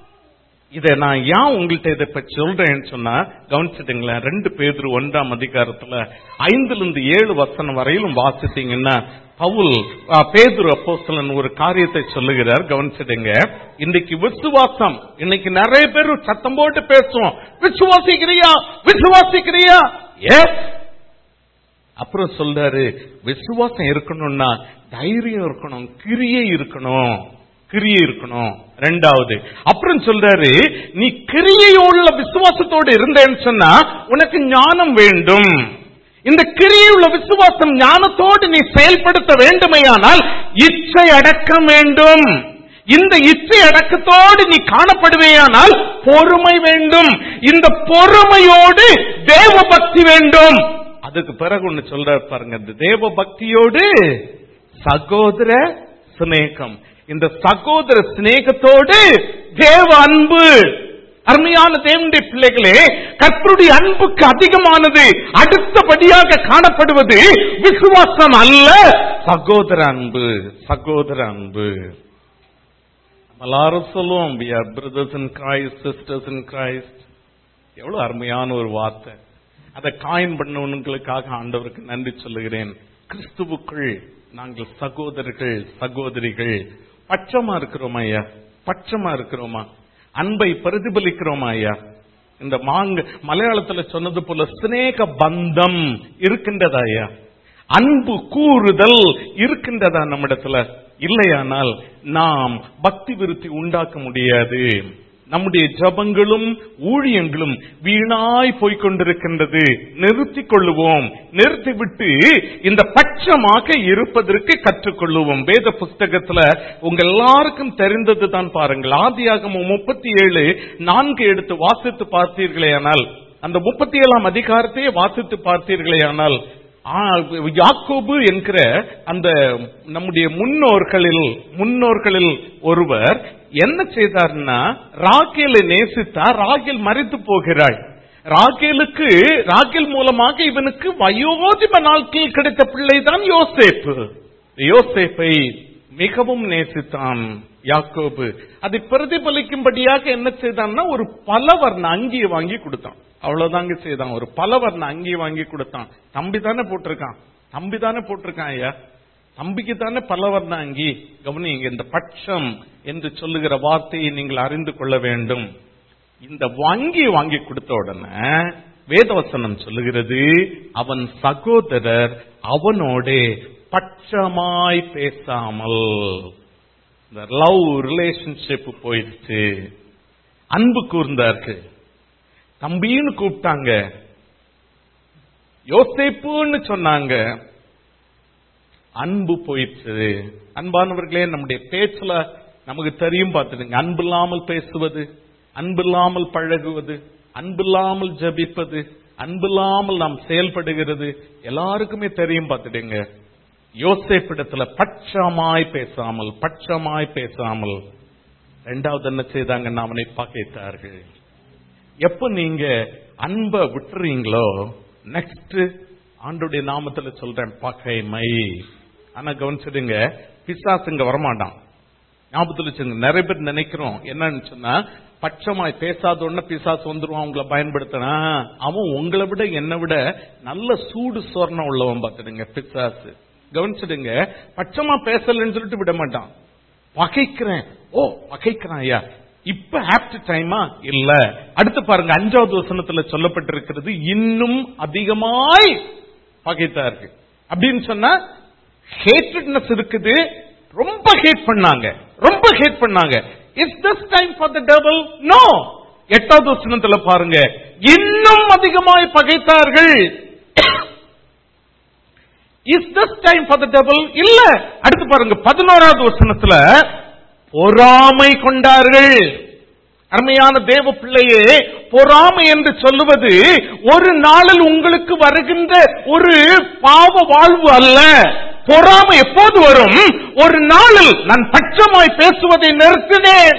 இதை நான் ஏன் உங்கள்கிட்ட இதை பற்றி சொல்றேன்னு சொன்னா கவனிச்சிட்டுங்களேன் ரெண்டு பேர் ஒன்றாம் அதிகாரத்துல ஐந்துல இருந்து ஏழு வசனம் வரையிலும் வாசித்தீங்கன்னா பவுல் பேதுரு அப்போஸ்தலன் ஒரு காரியத்தை சொல்லுகிறார் கவனிச்சிடுங்க இன்னைக்கு விசுவாசம் இன்னைக்கு நிறைய பேர் சத்தம் போட்டு பேசுவோம் விசுவாசிக்கிறியா விசுவாசிக்கிறியா எஸ் அப்புறம் சொல்றாரு விசுவாசம் இருக்கணும்னா தைரியம் இருக்கணும் கிரியை இருக்கணும் கிரியை இருக்கணும் ரெண்டாவது அப்புறம் சொல்றாரு நீ கிரியையுள்ள விசுவாசத்தோடு இருந்தேன்னு சொன்னா உனக்கு ஞானம் வேண்டும் இந்த கிரியுள்ள விசுவாசம் ஞானத்தோடு நீ செயல்படுத்த வேண்டுமையானால் இச்சை அடக்கம் வேண்டும் இந்த இச்சை அடக்கத்தோடு நீ காணப்படுவேயானால் பொறுமை வேண்டும் இந்த பொறுமையோடு தேவ பக்தி வேண்டும் அதுக்கு பிறகு ஒண்ணு சொல்றாரு பாருங்க இந்த தேவ பக்தியோடு சகோதர சிநேகம் இந்த சகோதர சிநேகத்தோடு தேவ அன்பு அருமையான தேவனுடைய பிள்ளைகளே கர்த்தருடைய அன்புக்கு அதிகமானது அடுத்தபடியாக காணப்படுவது விசுவாசம் அல்ல சகோதர அன்பு சகோதர அன்பு எல்லாரும் சொல்லுவோம் we are brothers in Christ sisters in Christ எவ்வளவு அருமையான ஒரு வார்த்தை அதை காயின் பண்ணவனுங்களுக்காக ஆண்டவருக்கு நன்றி சொல்லுகிறேன் கிறிஸ்துவுக்குள் நாங்கள் சகோதரர்கள் சகோதரிகள் பட்சமா இருக்கிறோமா ஐயா பட்சமா இருக்கிறோமா அன்பை பிரதிபலிக்கிறோமா ஐயா இந்த மாங்க மலையாளத்துல சொன்னது போல சிநேக பந்தம் இருக்கின்றதா ஐயா அன்பு கூறுதல் இருக்கின்றதா நம்மிடத்துல இல்லையானால் நாம் பக்தி விருத்தி உண்டாக்க முடியாது நம்முடைய ஜபங்களும் ஊழியங்களும் வீணாய் போய்கொண்டிருக்கின்றது நிறுத்திக் கொள்ளுவோம் நிறுத்திவிட்டு இந்த பட்சமாக இருப்பதற்கு கற்றுக்கொள்ளுவோம் வேத புஸ்தகத்துல உங்க எல்லாருக்கும் தெரிந்தது தான் பாருங்கள் ஆதியாகமம் முப்பத்தி ஏழு நான்கு எடுத்து வாசித்து பார்த்தீர்களேயானால் அந்த முப்பத்தி ஏழாம் அதிகாரத்தையே வாசித்து பார்த்தீர்களேயானால் யாக்கோபு என்கிற அந்த நம்முடைய முன்னோர்களில் முன்னோர்களில் ஒருவர் என்ன செய்தார்னா ராகேலை நேசித்தார் ராகேல் மறித்து போகிறாள் ராகேலுக்கு ராகேல் மூலமாக இவனுக்கு வயோதிப நாட்களில் கிடைத்த பிள்ளைதான் யோசேப்பு யோசேப்பை மிகவும் நேசித்தான் யாக்கோபு அதை பிரதிபலிக்கும்படியாக என்ன செய்தான்னா ஒரு பலவர்ண அங்கியை வாங்கி கொடுத்தான் அவ்வளவுதாங்க செய்தான் ஒரு பலவர்ண அங்கி வாங்கி கொடுத்தான் தம்பி தானே போட்டிருக்கான் தம்பி தானே போட்டிருக்கான் ஐயா தம்பிக்கு தானே பலவர்ண அங்கி கவனிங்க இந்த பட்சம் என்று சொல்லுகிற வார்த்தையை நீங்கள் அறிந்து கொள்ள வேண்டும் இந்த வங்கி வாங்கி கொடுத்த உடனே வேதவசனம் சொல்லுகிறது அவன் சகோதரர் அவனோடே பட்சமாய் பேசாமல் இந்த லவ் ரிலேஷன்ஷிப் போயிடுச்சு அன்பு கூர்ந்தார்கள் தம்பின்னு கூப்பிட்டாங்க யோசேப்புன்னு சொன்னாங்க அன்பு போயிடுச்சு அன்பானவர்களே நம்முடைய பேச்சுல நமக்கு தெரியும் பார்த்துடுங்க அன்பில்லாமல் பேசுவது அன்பில்லாமல் பழகுவது அன்பில்லாமல் ஜபிப்பது அன்பில்லாமல் நாம் செயல்படுகிறது எல்லாருக்குமே தெரியும் பார்த்துடுங்க யோசேப்பிடத்துல பட்சமாய் பேசாமல் பட்சமாய் பேசாமல் ரெண்டாவது என்ன செய்தாங்கன்னா அவனை பகைத்தார்கள் எப்ப நீங்க அன்பை விட்டுறீங்களோ நெக்ஸ்ட் ஆண்டுடைய நாமத்துல சொல்றேன் பகைமை ஆனா கவனிச்சிடுங்க பிசாசுங்க வரமாட்டான் ஞாபகத்தில் வச்சுங்க நிறைய பேர் நினைக்கிறோம் என்னன்னு சொன்னா பட்சமாய் பேசாத உடனே பிசாசு வந்துருவான் உங்களை பயன்படுத்தினா அவன் உங்களை விட என்னை விட நல்ல சூடு சொர்ணம் உள்ளவன் பார்த்துடுங்க பிசாசு கவனிச்சிடுங்க பட்சமா பேசலன்னு சொல்லிட்டு விட மாட்டான் பகைக்கிறேன் ஓ பகைக்கிறான் ஐயா இப்ப ஆப்ட் டைமா இல்ல அடுத்து பாருங்க அஞ்சாவது வசனத்துல சொல்லப்பட்டிருக்கிறது இன்னும் அதிகமாய் பகைத்தார்கள் அப்படின்னு சொன்னா ஹேட்டட்னஸ் இருக்குது ரொம்ப ஹேட் பண்ணாங்க ரொம்ப ஹேட் பண்ணாங்க is this time for the double no எட்டாவது வசனத்துல பாருங்க இன்னும் அதிகமாய் பகைத்தார்கள் is this time for the double இல்ல அடுத்து பாருங்க பதினோராவது வசனத்துல பொறாமை கொண்டார்கள் அருமையான தேவ பிள்ளையே பொறாமை என்று சொல்லுவது ஒரு நாளில் உங்களுக்கு வருகின்ற ஒரு பாவ வாழ்வு அல்ல பொறாமை எப்போது வரும் ஒரு நாளில் நான் பட்சமாய் பேசுவதை நிறுத்தினேன்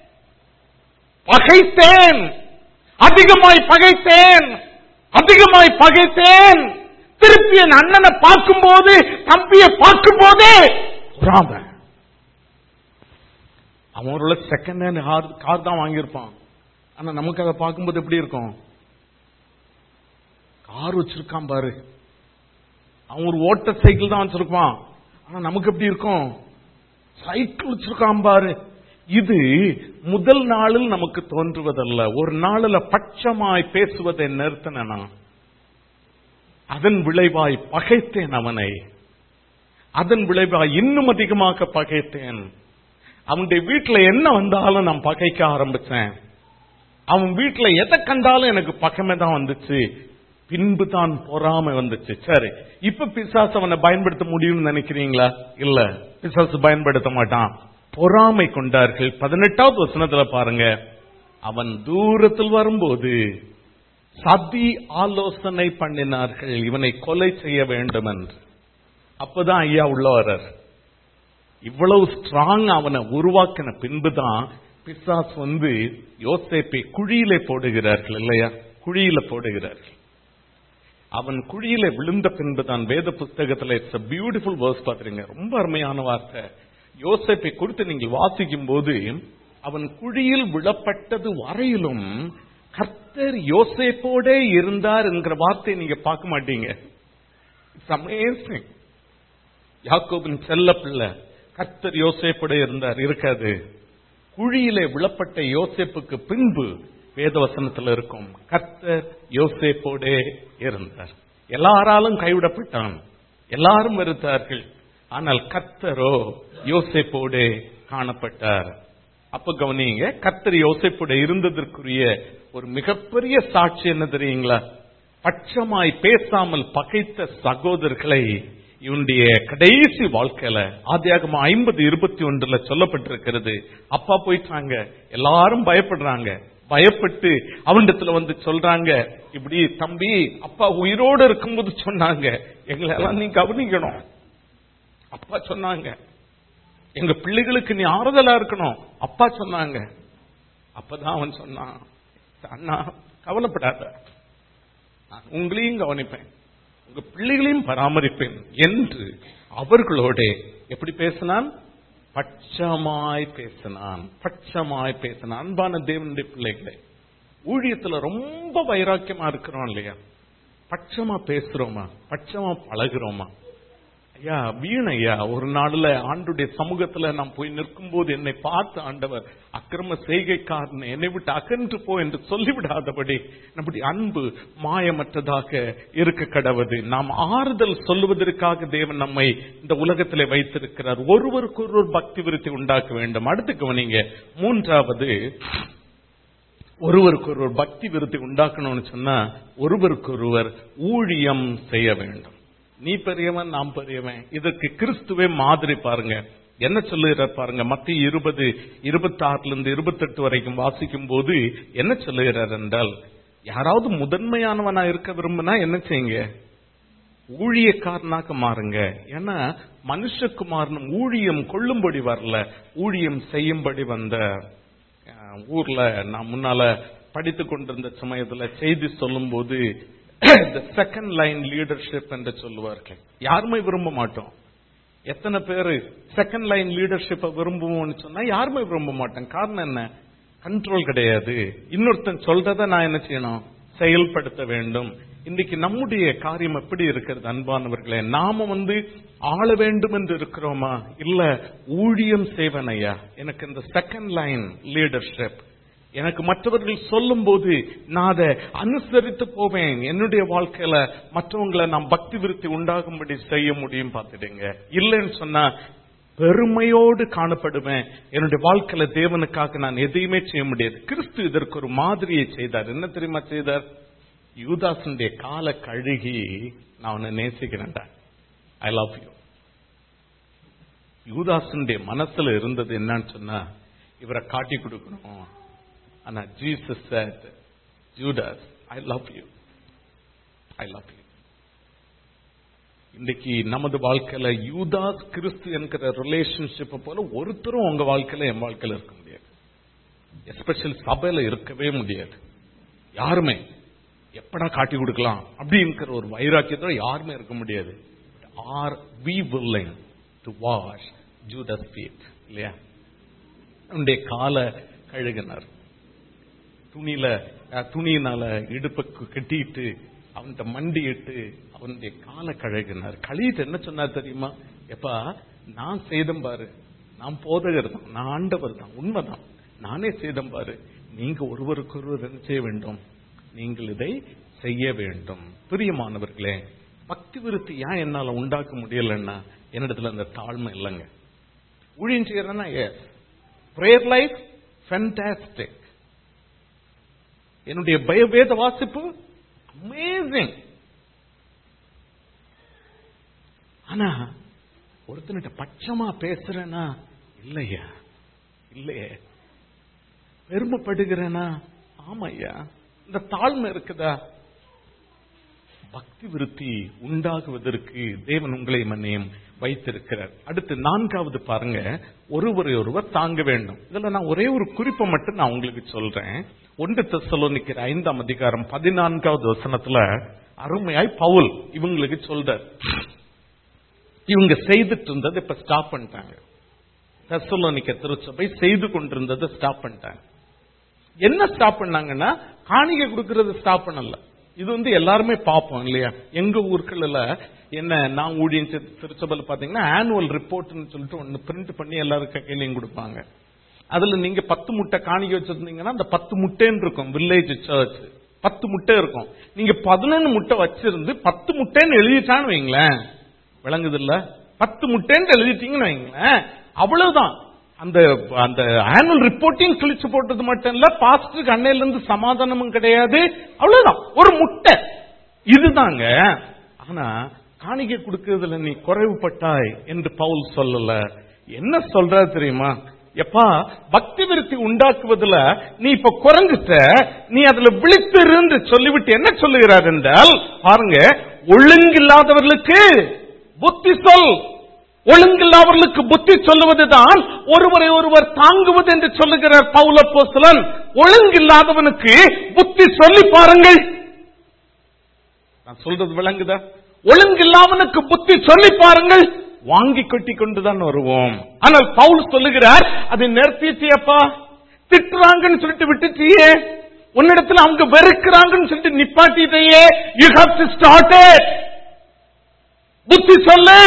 பகைத்தேன் அதிகமாய் பகைத்தேன் அதிகமாய் பகைத்தேன் திருப்பி என் அண்ணனை பார்க்கும்போது தம்பியை பார்க்கும் போதே பொறாமை அவன் ஒரு செகண்ட் ஹேண்ட் கார் கார் தான் வாங்கியிருப்பான் ஆனா நமக்கு அதை பார்க்கும்போது எப்படி இருக்கும் கார் வச்சிருக்கான் பாரு அவன் ஒரு ஓட்ட சைக்கிள் தான் வச்சிருப்பான் ஆனா நமக்கு எப்படி இருக்கும் சைக்கிள் வச்சிருக்கான் பாரு இது முதல் நாளில் நமக்கு தோன்றுவதல்ல ஒரு நாளில் பட்சமாய் பேசுவதை நிறுத்தினா அதன் விளைவாய் பகைத்தேன் அவனை அதன் விளைவாய் இன்னும் அதிகமாக பகைத்தேன் அவனுடைய வீட்டுல என்ன வந்தாலும் நான் பகைக்க ஆரம்பிச்சேன் அவன் வீட்டுல எதை கண்டாலும் எனக்கு பக்கமே தான் வந்துச்சு பின்பு தான் பொறாமை வந்துச்சு சரி இப்ப பிசாசு அவனை பயன்படுத்த முடியும்னு நினைக்கிறீங்களா இல்ல பிசாசு பயன்படுத்த மாட்டான் பொறாமை கொண்டார்கள் பதினெட்டாவது வசனத்துல பாருங்க அவன் தூரத்தில் வரும்போது சதி ஆலோசனை பண்ணினார்கள் இவனை கொலை செய்ய வேண்டும் என்று அப்பதான் ஐயா உள்ள வர்றார் இவ்வளவு ஸ்ட்ராங் அவனை உருவாக்கின பின்புதான் பிசாஸ் வந்து யோசேப்பை குழியிலே போடுகிறார்கள் இல்லையா குழியில போடுகிறார்கள் அவன் குழியில விழுந்த பின்புதான் வேத புஸ்தகத்துல இட்ஸ் a பியூட்டிஃபுல் வேர்ஸ் பாத்துறீங்க ரொம்ப அருமையான வார்த்தை யோசேப்பை குறித்து நீங்கள் வாசிக்கும் போது அவன் குழியில் விழப்பட்டது வரையிலும் கர்த்தர் யோசேப்போடே இருந்தார் என்கிற வார்த்தையை நீங்க பார்க்க மாட்டீங்க இட்ஸ் அமேசிங் யாக்கோபின் செல்ல பிள்ளை கர்த்தர் யோசேப்போட இருந்தார் இருக்காது குழியிலே விழப்பட்ட யோசேப்புக்கு பின்பு வேதவசனத்தில் இருக்கும் கர்த்தர் யோசேப்போடே இருந்தார் எல்லாராலும் கைவிடப்பட்டான் எல்லாரும் வெறுத்தார்கள் ஆனால் கர்த்தரோ யோசேப்போடே காணப்பட்டார் அப்ப கவனிங்க கர்த்தர் யோசேப்போட இருந்ததற்குரிய ஒரு மிகப்பெரிய சாட்சி என்ன தெரியுங்களா பட்சமாய் பேசாமல் பகைத்த சகோதரர்களை இவனுடைய கடைசி வாழ்க்கையில ஆதியாகமா ஐம்பது இருபத்தி ஒன்றுல சொல்லப்பட்டிருக்கிறது அப்பா போயிட்டாங்க எல்லாரும் பயப்படுறாங்க பயப்பட்டு அவனிடத்துல வந்து சொல்றாங்க இப்படி தம்பி அப்பா உயிரோடு இருக்கும்போது சொன்னாங்க எங்களை எல்லாம் நீ கவனிக்கணும் அப்பா சொன்னாங்க எங்க பிள்ளைகளுக்கு நீ ஆறுதலா இருக்கணும் அப்பா சொன்னாங்க அப்பதான் அவன் சொன்னான் அண்ணா கவலைப்படாத நான் உங்களையும் கவனிப்பேன் உங்க பிள்ளைகளையும் பராமரிப்பேன் என்று அவர்களோட எப்படி பேசினான் பட்சமாய் பேசினான் பட்சமாய் பேசினான் அன்பான தேவனுடைய பிள்ளைகளை ஊழியத்துல ரொம்ப வைராக்கியமா இருக்கிறோம் இல்லையா பட்சமா பேசுறோமா பட்சமா பழகுறோமா ஐயா வீணையா ஒரு நாள்ல ஆண்டுடைய சமூகத்துல நான் போய் நிற்கும் போது என்னை பார்த்து ஆண்டவர் அக்கிரம செய்கைக்காரன் என்னை விட்டு அகன்று போ என்று சொல்லிவிடாதபடி நம்முடைய அன்பு மாயமற்றதாக இருக்க கடவுது நாம் ஆறுதல் சொல்லுவதற்காக தேவன் நம்மை இந்த உலகத்திலே வைத்திருக்கிறார் ஒருவருக்கு ஒருவர் பக்தி விருத்தி உண்டாக்க வேண்டும் அடுத்து கவனிங்க மூன்றாவது ஒருவருக்கு ஒருவர் பக்தி விருத்தி உண்டாக்கணும்னு சொன்னா ஒருவருக்கு ஒருவர் ஊழியம் செய்ய வேண்டும் நீ பெரியவன் நாம் பெரியவன் இதற்கு கிறிஸ்துவே மாதிரி பாருங்க என்ன சொல்லுகிறார் பாருங்க மத்திய இருபது இருபத்தி ஆறுல இருந்து இருபத்தெட்டு வரைக்கும் வாசிக்கும் போது என்ன சொல்லுகிறார் என்றால் யாராவது முதன்மையானவனா இருக்க விரும்பினா என்ன செய்யுங்க ஊழியக்காரனாக மாறுங்க ஏன்னா மனுஷகுமாரனும் ஊழியம் கொள்ளும்படி வரல ஊழியம் செய்யும்படி வந்த அஹ், ஊர்ல நான் முன்னால படித்து கொண்டிருந்த சமயத்துல செய்தி சொல்லும்போது the செகண்ட் லைன் லீடர்ஷிப் என்று சொல்லுவார்கள் யாருமே விரும்ப மாட்டோம் எத்தனை பேரு செகண்ட் லைன் லீடர்ஷிப்பை விரும்புவோம்னு சொன்னா யாருமே விரும்ப மாட்டேன் காரணம் என்ன கண்ட்ரோல் கிடையாது இன்னொருத்தன் சொல்றத நான் என்ன செய்யணும் செயல்படுத்த வேண்டும் இன்னைக்கு நம்முடைய காரியம் எப்படி இருக்கிறது அன்பானவர்களே நாம வந்து ஆள வேண்டும் என்று இருக்கிறோமா இல்ல ஊழியம் செய்வன் ஐயா எனக்கு இந்த செகண்ட் லைன் லீடர்ஷிப் எனக்கு மற்றவர்கள் சொல்லும் போது நான் அதை அனுசரித்து போவேன் என்னுடைய வாழ்க்கையில மற்றவங்களை நான் பக்தி விருத்தி உண்டாகும்படி செய்ய முடியும் பார்த்துடுங்க இல்லைன்னு சொன்னா பெருமையோடு காணப்படுவேன் என்னுடைய வாழ்க்கையில தேவனுக்காக நான் எதையுமே செய்ய முடியாது கிறிஸ்து இதற்கு ஒரு மாதிரியை செய்தார் என்ன தெரியுமா செய்தார் யூதாசனுடைய கால கழுகி நான் அவனை நேசிக்கிறேன்டா ஐ லவ் யூ யூதாசனுடைய மனசுல இருந்தது என்னன்னு சொன்னா இவரை காட்டி கொடுக்கணும் ஆனா Jesus said Judas I love you I love you இன்னைக்கு நமது வாழ்க்கையில யூதாஸ் கிறிஸ்து என்கிற ரிலேஷன்ஷிப் போல ஒருத்தரும் உங்க வாழ்க்கையில என் வாழ்க்கையில இருக்க முடியாது எஸ்பெஷல் சபையில இருக்கவே முடியாது யாருமே எப்படா காட்டி கொடுக்கலாம் அப்படிங்கிற ஒரு வைராக்கியத்தோட யாருமே இருக்க முடியாது are we willing to wash Judas feet இல்லையா அவனுடைய கால கழுகினார் துணியில அஹ், துணியினால இடுப்பை கு- கட்டிட்டு அவன்கிட்ட மண்டியிட்டு அவனுடைய காலை கழுகினார் கழுவிட்டு என்ன சொன்னார் தெரியுமா எப்பா நான் செய்தம் பாரு நான் போதகர் தான் நான் ஆண்டவர் தான் உண்மைதான் நானே செய்தம் பாரு நீங்க ஒருவருக்கு ஒருவர் என்ன செய்ய வேண்டும் நீங்கள் இதை செய்ய வேண்டும் பிரியமானவர்களே பக்தி விருத்தி ஏன் என்னால உண்டாக்க முடியலன்னா என்னிடத்துல அந்த தாழ்மை இல்லைங்க ஊழியம் செய்யறேன்னா எஸ் பிரேயர் லைஃப் ஃபென்டாஸ்டிக் என்னுடைய பய வேத வாசிப்பு அமேசிங் ஆனா ஒருத்தன்கிட்ட பட்சமா பேசுறேனா இல்லையா இல்லையே பெருமைப்படுகிறேனா ஆமையா இந்த தாழ்மை இருக்குதா பக்தி விருத்தி உண்டாகுவதற்கு தேவன் உங்களை மன்னியம் வைத்திருக்கிறார் அடுத்து நான்காவது பாருங்க ஒருவரை ஒருவர் தாங்க வேண்டும் இதுல நான் ஒரே ஒரு குறிப்பை மட்டும் நான் உங்களுக்கு சொல்றேன் ஒன்று தெசலோனிக்கிற ஐந்தாம் அதிகாரம் பதினான்காவது வசனத்துல அருமையாய் பவுல் இவங்களுக்கு சொல்றார் இவங்க செய்துட்டு இருந்ததை இப்ப ஸ்டாப் பண்ணிட்டாங்க தெசலோனிக்க திருச்சபை செய்து கொண்டிருந்ததை ஸ்டாப் பண்ணிட்டாங்க என்ன ஸ்டாப் பண்ணாங்கன்னா காணிக்கை கொடுக்கறது ஸ்டாப் பண்ணல இது வந்து எல்லாருமே பார்ப்போம் இல்லையா எங்க ஊர்கள்ல என்ன நான் ஊழியம் செய்த திருச்சபையில் பாத்தீங்கன்னா ஆனுவல் ரிப்போர்ட்னு சொல்லிட்டு ஒன்னு பிரிண்ட் பண்ணி எல்லாருக்கும் கையிலையும் கொடுப்பாங்க அதுல நீங்க பத்து முட்டை காணிக்கை வச்சிருந்தீங்கன்னா அந்த பத்து முட்டைன்னு இருக்கும் வில்லேஜ் சர்ச் பத்து முட்டை இருக்கும் நீங்க பதினொன்னு முட்டை வச்சிருந்து பத்து முட்டைன்னு எழுதிட்டான்னு வைங்களேன் விளங்குது இல்ல பத்து முட்டைன்னு எழுதிட்டீங்கன்னு வைங்களேன் அவ்வளவுதான் அந்த அந்த ஆனுவல் ரிப்போர்ட்டிங் கிழிச்சு போட்டது மட்டும் இல்ல பாஸ்டருக்கு அன்னையில இருந்து சமாதானமும் கிடையாது அவ்வளவுதான் ஒரு முட்டை இதுதாங்க ஆனா காணிக்கை கொடுக்கறதுல நீ குறைவுபட்டாய் என்று பவுல் சொல்லல என்ன சொல்ற தெரியுமா எப்பா பக்தி விருத்தி உண்டாக்குவதுல நீ இப்ப குறைஞ்சிட்ட நீ அதுல விழித்திருந்து சொல்லிவிட்டு என்ன சொல்லுகிறார் என்றால் பாருங்க ஒழுங்கில்லாதவர்களுக்கு புத்தி சொல் ஒழுங்கில்லாதவர்களுக்கு புத்தி சொல்லுவதுதான் ஒருவரை ஒருவர் தாங்குவது என்று சொல்லுகிறார் பவுல போஸ்தலன் ஒழுங்கில்லாதவனுக்கு புத்தி சொல்லி பாருங்கள் நான் சொல்றது விளங்குதா ஒழுங்கில்லாமனுக்கு புத்தி சொல்லி பாருங்கள் வாங்கி கொட்டி கொண்டுதான் வருவோம் ஆனால் பவுல் சொல்லுகிறார் அதை நிறுத்திட்டியப்பா திட்டுறாங்கன்னு சொல்லிட்டு விட்டுட்டியே உன்னிடத்துல அவங்க வெறுக்கிறாங்கன்னு சொல்லிட்டு நிப்பாட்டிட்டையே யூ ஹாவ் டு ஸ்டார்ட் புத்தி சொல்லு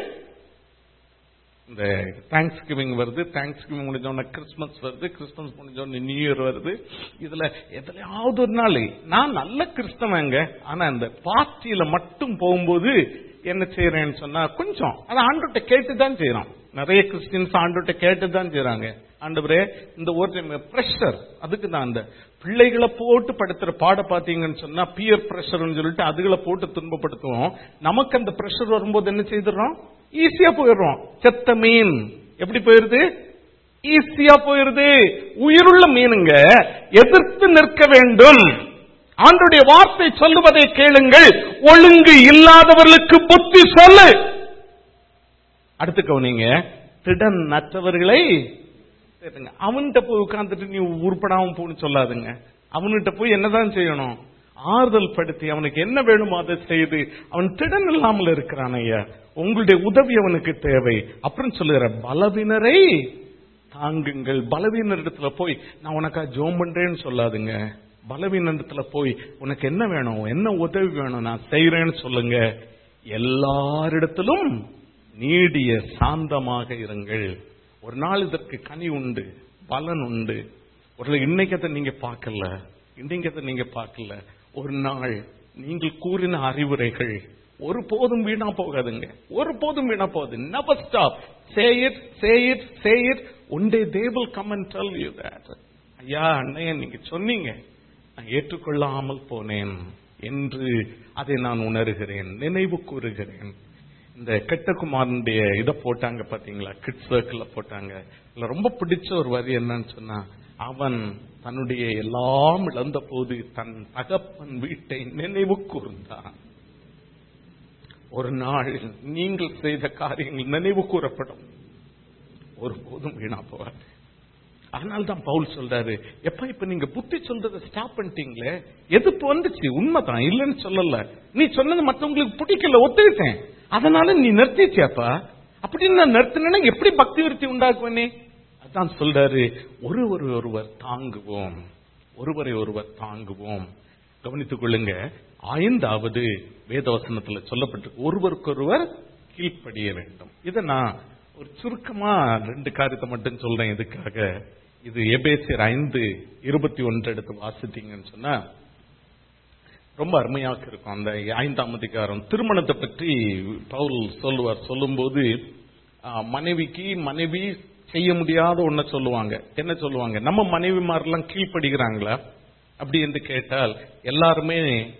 இந்த தேங்க்ஸ் கிவிங் வருது தேங்க்ஸ் கிவிங் முடிஞ்ச உடனே கிறிஸ்மஸ் வருது கிறிஸ்மஸ் முடிஞ்ச உடனே நியூ இயர் வருது இதுல எதுலயாவது ஒரு நாள் நான் நல்ல கிறிஸ்தவங்க ஆனா இந்த பார்ட்டியில மட்டும் போகும்போது என்ன செய்யறேன்னு சொன்னா கொஞ்சம் அதை ஆண்டோட்ட கேட்டு தான் செய்யறோம் நிறைய கிறிஸ்டின்ஸ் ஆண்டோட்ட கேட்டு தான் செய்யறாங்க ஆண்டவரே இந்த ஒரு டைம் ப்ரெஷர் அதுக்கு தான் அந்த பிள்ளைகளை போட்டு படுத்துற பாட பாத்தீங்கன்னு சொன்னா பியர் பிரஷர்னு சொல்லிட்டு அதுகளை போட்டு துன்பப்படுத்துவோம் நமக்கு அந்த பிரஷர் வரும்போது என்ன செய்துறோம் ஈஸியா போயிடுறோம் செத்த மீன் எப்படி போயிருது ஈஸியா போயிருது உயிருள்ள மீனுங்க எதிர்த்து நிற்க வேண்டும் ஆண்டுடைய வார்த்தை சொல்லுவதை கேளுங்கள் ஒழுங்கு இல்லாதவர்களுக்கு புத்தி சொல்லு அடுத்து கவனிங்க திடன் நற்றவர்களை சரிங்க. அவன்கிட்ட போய் உட்கார்ந்துட்டு நீ உருப்படாம போன்னு சொல்லாதுங்க அவன்கிட்ட போய் என்னதான் செய்யணும் ஆறுதல் படுத்தி அவனுக்கு என்ன வேணுமோ அதை செய்து அவன் திடன் இல்லாமல் இருக்கிறான் ஐயா உங்களுடைய உதவி அவனுக்கு தேவை அப்புறம் சொல்லுகிற பலவினரை தாங்குங்கள் பலவீனரிடத்துல போய் நான் உனக்கா ஜோம் பண்றேன்னு சொல்லாதுங்க பலவீனரிடத்துல போய் உனக்கு என்ன வேணும் என்ன உதவி வேணும் நான் செய்யறேன்னு சொல்லுங்க எல்லாரிடத்திலும் நீடிய சாந்தமாக இருங்கள் ஒரு நாள் இதற்கு கனி உண்டு பலன் உண்டு ஒரு இன்னைக்கத்தை நீங்க பார்க்கல இன்னைக்கத்தை நீங்க பார்க்கல ஒரு நாள் நீங்கள் கூறின அறிவுரைகள் ஒரு போதும் வீணா போகாதுங்க ஒரு போதும் வீணா போகுது never stop say it say it say it one day they will come and tell you that ஐயா அண்ணைய நீங்க சொன்னீங்க நான் ஏற்றுக்கொள்ளாமல் போனேன் என்று அதை நான் உணர்கிறேன் நினைவு கூறுகிறேன் இந்த கெட்டகுமாரனுடைய இதை போட்டாங்க பாத்தீங்களா கிட் சர்க்கிள் போட்டாங்க இதுல ரொம்ப பிடிச்ச ஒரு வரி என்னன்னு சொன்னா அவன் தன்னுடைய எல்லாம் இழந்த போது தன் தகப்பன் வீட்டை நினைவு கூர்ந்தான் ஒரு நாள் நீங்கள் செய்த காரியங்கள் நினைவு கூறப்படும் ஒருபோதும் வீணா போகாது அதனால்தான் பவுல் சொல்றாரு எப்ப இப்ப நீங்க புத்தி சொல்றதை ஸ்டாப் பண்ணிட்டீங்களே எதிர்ப்பு வந்துச்சு உண்மைதான் இல்லைன்னு சொல்லல நீ சொன்னது மத்தவங்களுக்கு பிடிக்கல ஒத்துக்கிட்டேன் அதனால நீ நிறுத்திச்சியாப்பா அப்படின்னு நான் நிறுத்தினா எப்படி பக்தி விருத்தி உண்டாக்குவேனே அதான் சொல்றாரு ஒருவர் ஒருவர் தாங்குவோம் ஒருவரை ஒருவர் தாங்குவோம் கவனித்துக் கொள்ளுங்க ஐந்தாவது வேதவசனத்துல சொல்லப்பட்டிருக்கு ஒருவருக்கொருவர் கீழ்ப்படிய வேண்டும் இதை நான் ஒரு சுருக்கமா ரெண்டு காரியத்தை மட்டும் சொல்றேன் இதுக்காக இது எபேசியர் ஐந்து இருபத்தி ஒன்று எடுத்து வாசித்தீங்கன்னு சொன்னா ரொம்ப அருமையாக இருக்கும் அந்த ஐந்தாம் அதிகாரம் திருமணத்தை பற்றி பவுல் சொல்லுவார் சொல்லும்போது ஆ, மனைவிக்கு மனைவி செய்ய முடியாத ஒன்ன சொல்லுவாங்க என்ன சொல்லுவாங்க நம்ம மனைவிமாரெல்லாம் கீழ்ப்படுகிறாங்களா அப்படி என்று கேட்டால் எல்லாருமே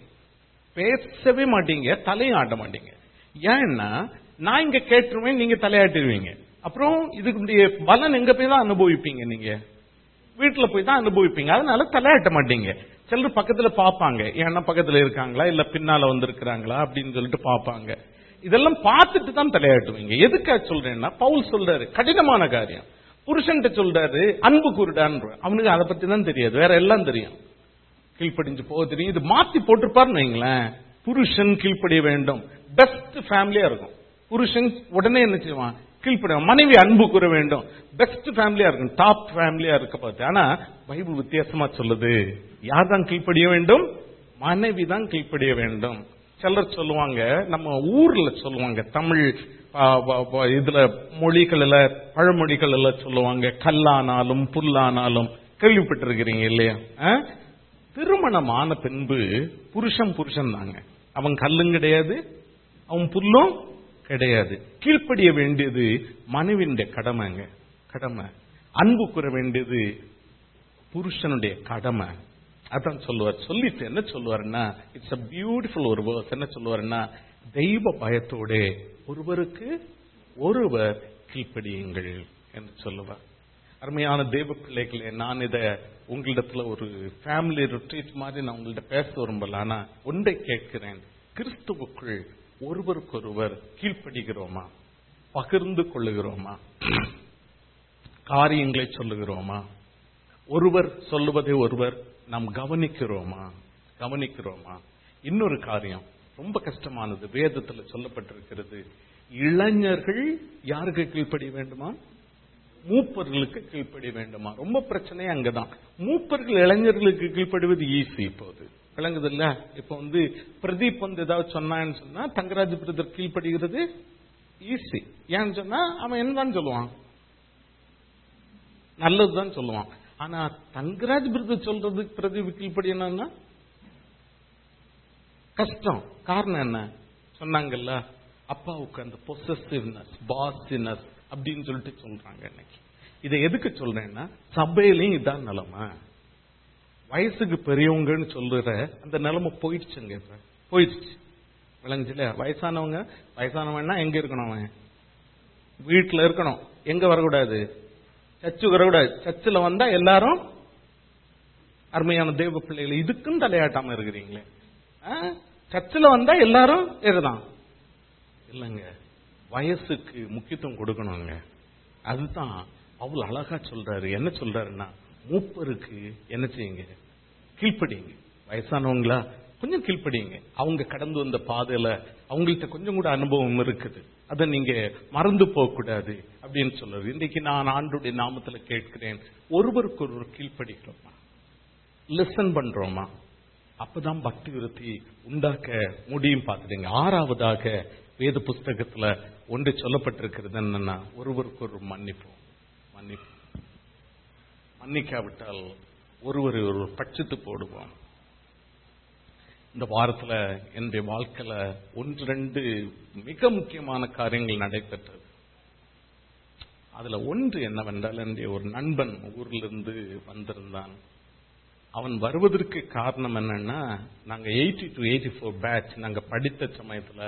பேசவே மாட்டீங்க தலையும் ஆட்ட மாட்டீங்க ஏன்னா நான் இங்க கேட்டுருவேன் நீங்க தலையாட்டிடுவீங்க அப்புறம் இதுக்கு பலன் எங்க போய் தான் அனுபவிப்பீங்க நீங்க வீட்டுல போய் தான் அனுபவிப்பீங்க அதனால தலையாட்ட மாட்டீங்க சிலர் பக்கத்துல பாப்பாங்க ஏன்னா பக்கத்துல இருக்காங்களா இல்ல பின்னால வந்திருக்கிறாங்களா அப்படின்னு சொல்லிட்டு பாப்பாங்க இதெல்லாம் பார்த்துட்டு தான் தலையாட்டுவீங்க எதுக்காக சொல்றேன்னா பவுல் சொல்றாரு கடினமான காரியம் புருஷன்ட்ட சொல்றாரு அன்பு கூறுடான்னு அவனுக்கு அதை பத்தி தான் தெரியாது வேற எல்லாம் தெரியும் கீழ்ப்படிஞ்சு போக தெரியும் இது மாத்தி போட்டிருப்பாருன்னு வைங்களேன் புருஷன் கீழ்ப்படிய வேண்டும் பெஸ்ட் ஃபேமிலியா இருக்கும் புருஷன் உடனே என்ன செய்வான் கீழ்ப்படிய மனைவி அன்பு கூற வேண்டும் பெஸ்ட் ஃபேமிலியா இருக்கும் டாப் ஃபேமிலியா இருக்க பார்த்து ஆனா பைபிள் வித்தியாசமா சொல்லுது யார் தான் கீழ்ப்படிய வேண்டும் மனைவி தான் கீழ்ப்படிய வேண்டும் சிலர் சொல்லுவாங்க நம்ம ஊர்ல சொல்லுவாங்க தமிழ் ஆ, வ- வ- இதுல மொழிகள்ல பழமொழிகள் எல்லாம் சொல்லுவாங்க கல்லானாலும் புல்லானாலும் கேள்விப்பட்டிருக்கிறீங்க இல்லையா ஆ? திருமணமான பின்பு புருஷன் புருஷன் தாங்க அவன் கல்லும் கிடையாது அவன் புல்லும் கிடையாது கீழ்ப்படிய வேண்டியது மனைவியுடைய கடமைங்க கடமை அன்பு கூற வேண்டியது புருஷனுடைய கடமை அதான் சொல்லுவார் சொல்லிட்டு என்ன சொல்லுவாருன்னா இட்ஸ் a பியூட்டிஃபுல் ஒரு வேர்ஸ் என்ன சொல்லுவாருன்னா தெய்வ பயத்தோட ஒருவருக்கு ஒருவர் கீழ்ப்படியுங்கள் என்று சொல்லுவார் அருமையான தெய்வ பிள்ளைகளே நான் இத உங்களிடத்துல ஒரு ஃபேமிலி ரிட்ரீட் மாதிரி நான் உங்கள்ட்ட பேச விரும்பல ஆனா ஒன்றை கேட்கிறேன் கிறிஸ்துவுக்குள் ஒருவருக்கொருவர் கீழ்ப்படுகிறோமா பகிர்ந்து கொள்ளுகிறோமா காரியங்களை சொல்லுகிறோமா ஒருவர் சொல்லுவதை ஒருவர் நாம் கவனிக்கிறோமா கவனிக்கிறோமா இன்னொரு காரியம் ரொம்ப கஷ்டமானது வேதத்துல சொல்லப்பட்டிருக்கிறது இளைஞர்கள் யாருக்கு கீழ்ப்படிய வேண்டுமா மூப்பர்களுக்கு கீழ்ப்படிய வேண்டுமா ரொம்ப பிரச்சனையே அங்கதான் மூப்பர்கள் இளைஞர்களுக்கு கீழ்ப்படுவது ஈஸி இப்போது விளங்குது இல்ல இப்ப வந்து பிரதீப் வந்து ஏதாவது சொன்னான்னு சொன்னா தங்கராஜ் பிரதர் கீழ்ப்படுகிறது ஈஸி ஏன்னு சொன்னா அவன் என்னதான் சொல்லுவான் நல்லதுதான் சொல்லுவான் ஆனா தங்கராஜ் பிரதர் சொல்றதுக்கு பிரதீப் கீழ்ப்படியணும்னா கஷ்டம் காரணம் என்ன சொன்னாங்கல்ல அப்பாவுக்கு அந்த பொசசிவ்னஸ் பாசினஸ் அப்படின்னு சொல்லிட்டு சொல்றாங்க இன்னைக்கு இதை எதுக்கு சொல்றேன்னா சபையிலையும் இதான் நிலைமை வயசுக்கு பெரியவங்கன்னு சொல்ற அந்த நிலைமை போயிடுச்சுங்க இப்ப போயிடுச்சு விளங்குச்சுல வயசானவங்க வயசானவன்னா எங்க இருக்கணும் அவன் வீட்டுல இருக்கணும் எங்க வரக்கூடாது சர்ச்சுக்கு வரக்கூடாது சர்ச்சில் வந்தா எல்லாரும் அருமையான தேவ பிள்ளைகள் இதுக்கும் தலையாட்டாம இருக்கிறீங்களே சர்ச்சில் வந்தா எல்லாரும் இதுதான் இல்லைங்க வயசுக்கு முக்கியத்துவம் கொடுக்கணுங்க அதுதான் அவ்வளவு அழகா சொல்றாரு என்ன சொல்றாருன்னா மூப்பருக்கு என்ன செய்யுங்க கீழ்ப்படிங்க வயசானவங்களா கொஞ்சம் கீழ்ப்படிங்க அவங்க கடந்து வந்த பாதையில அவங்கள்ட்ட கொஞ்சம் கூட அனுபவம் இருக்குது அதை நீங்க மறந்து போக கூடாது அப்படின்னு சொல்றாரு இன்றைக்கு நான் ஆண்டுடைய நாமத்துல கேட்கிறேன் ஒருவருக்கு ஒருவர் கீழ்ப்படிக்கிறோமா லிசன் பண்றோமா அப்பதான் பக்தி விருத்தி உண்டாக்க முடியும் பார்த்துடுங்க ஆறாவதாக வேத புஸ்தகத்துல ஒன்று சொல்லப்பட்டிருக்கிறது என்னன்னா ஒருவருக்கு ஒரு மன்னிப்போம் மன்னிப்பு மன்னிக்காவிட்டால் ஒருவரை ஒருவர் பட்சித்து போடுவோம் இந்த வாரத்துல என்னுடைய வாழ்க்கையில ஒன்று ரெண்டு மிக முக்கியமான காரியங்கள் நடைபெற்றது அதுல ஒன்று என்னவென்றால் என்னுடைய ஒரு நண்பன் ஊரிலிருந்து வந்திருந்தான் அவன் வருவதற்கு காரணம் என்னன்னா நாங்க eighty to eighty four batch நாங்க படித்த சமயத்துல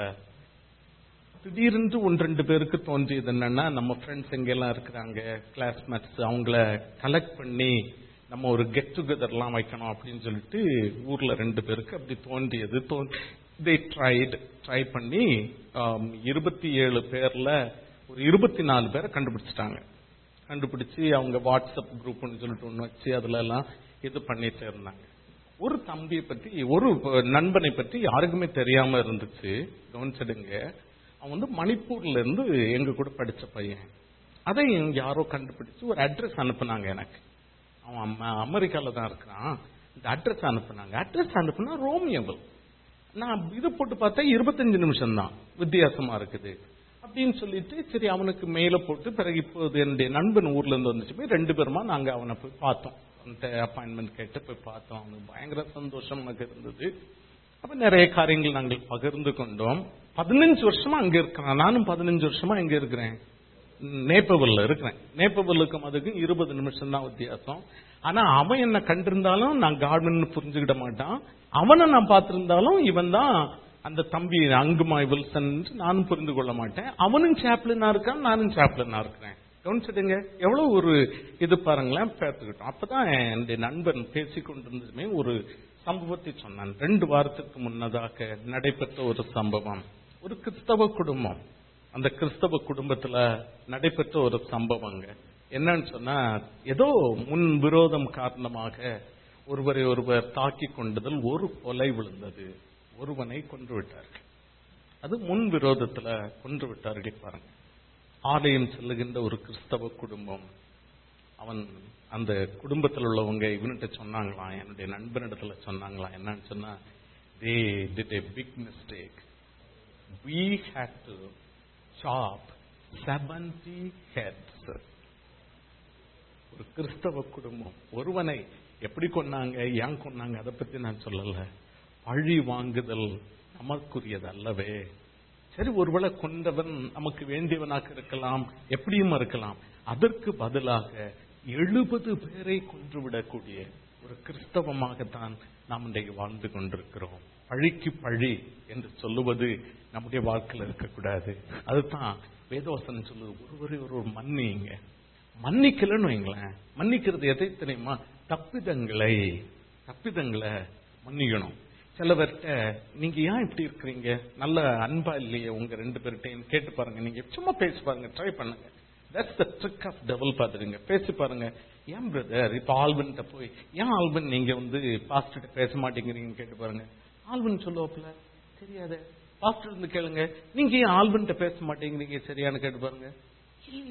திடீரென்று ஒன்று ரெண்டு பேருக்கு தோன்றியது என்னன்னா நம்ம ஃப்ரெண்ட்ஸ் எங்கெல்லாம் இருக்கிறாங்க கிளாஸ்மேட்ஸ் அவங்கள கலெக்ட் பண்ணி நம்ம ஒரு கெட் டுகெதர்லாம் வைக்கணும் அப்படின்னு சொல்லிட்டு ஊர்ல ரெண்டு பேருக்கு அப்படி தோன்றியது தே ட்ரைடு ட்ரை பண்ணி இருபத்தி ஏழு பேர்ல ஒரு இருபத்தி நாலு பேரை கண்டுபிடிச்சிட்டாங்க கண்டுபிடிச்சு அவங்க வாட்ஸ்அப் குரூப்னு சொல்லிட்டு ஒன்று வச்சு அதுல எல்லாம் இது பண்ணிட்டு இருந்தாங்க ஒரு தம்பியை பத்தி ஒரு நண்பனை பத்தி யாருக்குமே தெரியாம இருந்துச்சு கவனிச்சிடுங்க அவன் வந்து மணிப்பூர்ல இருந்து எங்க கூட படிச்ச பையன் அதை யாரோ கண்டுபிடிச்சு ஒரு அட்ரஸ் அனுப்புனாங்க எனக்கு அவன் அமெரிக்கால தான் இருக்கிறான் இந்த அட்ரஸ் அனுப்புனாங்க அட்ரஸ் அனுப்புனா ரோமியபிள் நான் இது போட்டு பார்த்தா இருபத்தஞ்சு நிமிஷம் தான் வித்தியாசமா இருக்குது அப்படின்னு சொல்லிட்டு சரி அவனுக்கு மேல போட்டு பிறகு இப்போது என்னுடைய நண்பன் ஊர்ல இருந்து வந்துச்சு ரெண்டு பேருமா நாங்க அவனை போய் பார்த்தோம் அப்பாயின்மெண்ட் கேட்டு போய் பார்த்தோம் அவனுக்கு பயங்கர சந்தோஷம் எனக்கு இருந்தது அப்ப நிறைய காரியங்கள் நாங்கள் பகிர்ந்து கொண்டோம் பதினஞ்சு வருஷமா அங்க இருக்கிறான் நானும் பதினஞ்சு வருஷமா இங்க இருக்கிறேன் நேப்பவல்ல இருக்கிறேன் நேப்பவல்லுக்கும் அதுக்கும் இருபது நிமிஷம் தான் வித்தியாசம் ஆனா அவன் என்ன கண்டிருந்தாலும் நான் கார்டன் புரிஞ்சுக்கிட மாட்டான் அவனை நான் பார்த்திருந்தாலும் இவன் தான் அந்த தம்பி அங்குமாய் வில்சன் நானும் புரிந்து கொள்ள மாட்டேன் அவனும் சாப்ளினா இருக்கான் நானும் சாப்ளினா இருக்கிறேன் கவனிச்சிடுங்க எவ்வளவு ஒரு இது பாருங்களேன் பார்த்துக்கிட்டோம் அப்பதான் என்னுடைய நண்பன் பேசி கொண்டிருந்ததுமே ஒரு சம்பவத்தை சொன்னான் ரெண்டு வாரத்துக்கு முன்னதாக நடைபெற்ற ஒரு சம்பவம் ஒரு கிறிஸ்தவ குடும்பம் அந்த கிறிஸ்தவ குடும்பத்துல நடைபெற்ற ஒரு சம்பவங்க என்னன்னு சொன்னா ஏதோ முன் விரோதம் காரணமாக ஒருவரை ஒருவர் தாக்கி கொண்டதில் ஒரு கொலை விழுந்தது ஒருவனை கொன்று விட்டார்கள் அது முன் விரோதத்துல கொன்று விட்டார்கள் பாருங்க ஆலயம் செல்லுகின்ற ஒரு கிறிஸ்தவ குடும்பம் அவன் அந்த குடும்பத்தில் உள்ளவங்க இவன்கிட்ட சொன்னாங்களாம் என்னுடைய நண்பனிடத்துல சொன்னாங்களாம் என்னன்னு சொன்னா they did a big mistake we had to chop 70 heads ஒரு கிறிஸ்தவ குடும்பம் ஒருவனை எப்படி கொன்னாங்க ஏன் கொன்னாங்க அதை பத்தி நான் சொல்லல பழி வாங்குதல் நமக்குரியது அல்லவே சரி ஒருவேளை கொண்டவன் நமக்கு வேண்டியவனாக இருக்கலாம் எப்படியும் இருக்கலாம் அதற்கு பதிலாக எழுபது பேரை கொன்றுவிடக்கூடிய ஒரு கிறிஸ்தவமாகத்தான் நாம் இன்றைக்கு வாழ்ந்து கொண்டிருக்கிறோம் பழிக்கு பழி என்று சொல்லுவது நம்முடைய வாழ்க்கையில் இருக்கக்கூடாது அதுதான் வேதவசனம் சொல்லுது ஒருவரை ஒரு மன்னிங்க மன்னிக்கலன்னு வைங்களேன் மன்னிக்கிறது எதை தெரியுமா தப்பிதங்களை தப்பிதங்களை மன்னிக்கணும் சிலவர்கிட்ட நீங்க ஏன் இப்படி இருக்கிறீங்க நல்ல அன்பா இல்லையே உங்க ரெண்டு பேர்கிட்டையும் கேட்டு பாருங்க நீங்க சும்மா பேசி பாருங்க ட்ரை பண்ணுங்க that's the trick of double பாத்துருங்க பேசி பாருங்க ஏன் பிரதர் இப்ப ஆல்பன்ட்ட போய் ஏன் ஆல்பன் நீங்க வந்து பாஸ்டர்கிட்ட பேச மாட்டேங்கிறீங்கன்னு கேட்டு பாருங்க ஆல்பன் சொல்லுவாப்புல தெரியாது பாஸ்டர் இருந்து கேளுங்க நீங்க ஏன் ஆல்பன்ட்ட பேச மாட்டேங்கிறீங்க சரியானு கேட்டு பாருங்க இல்லையே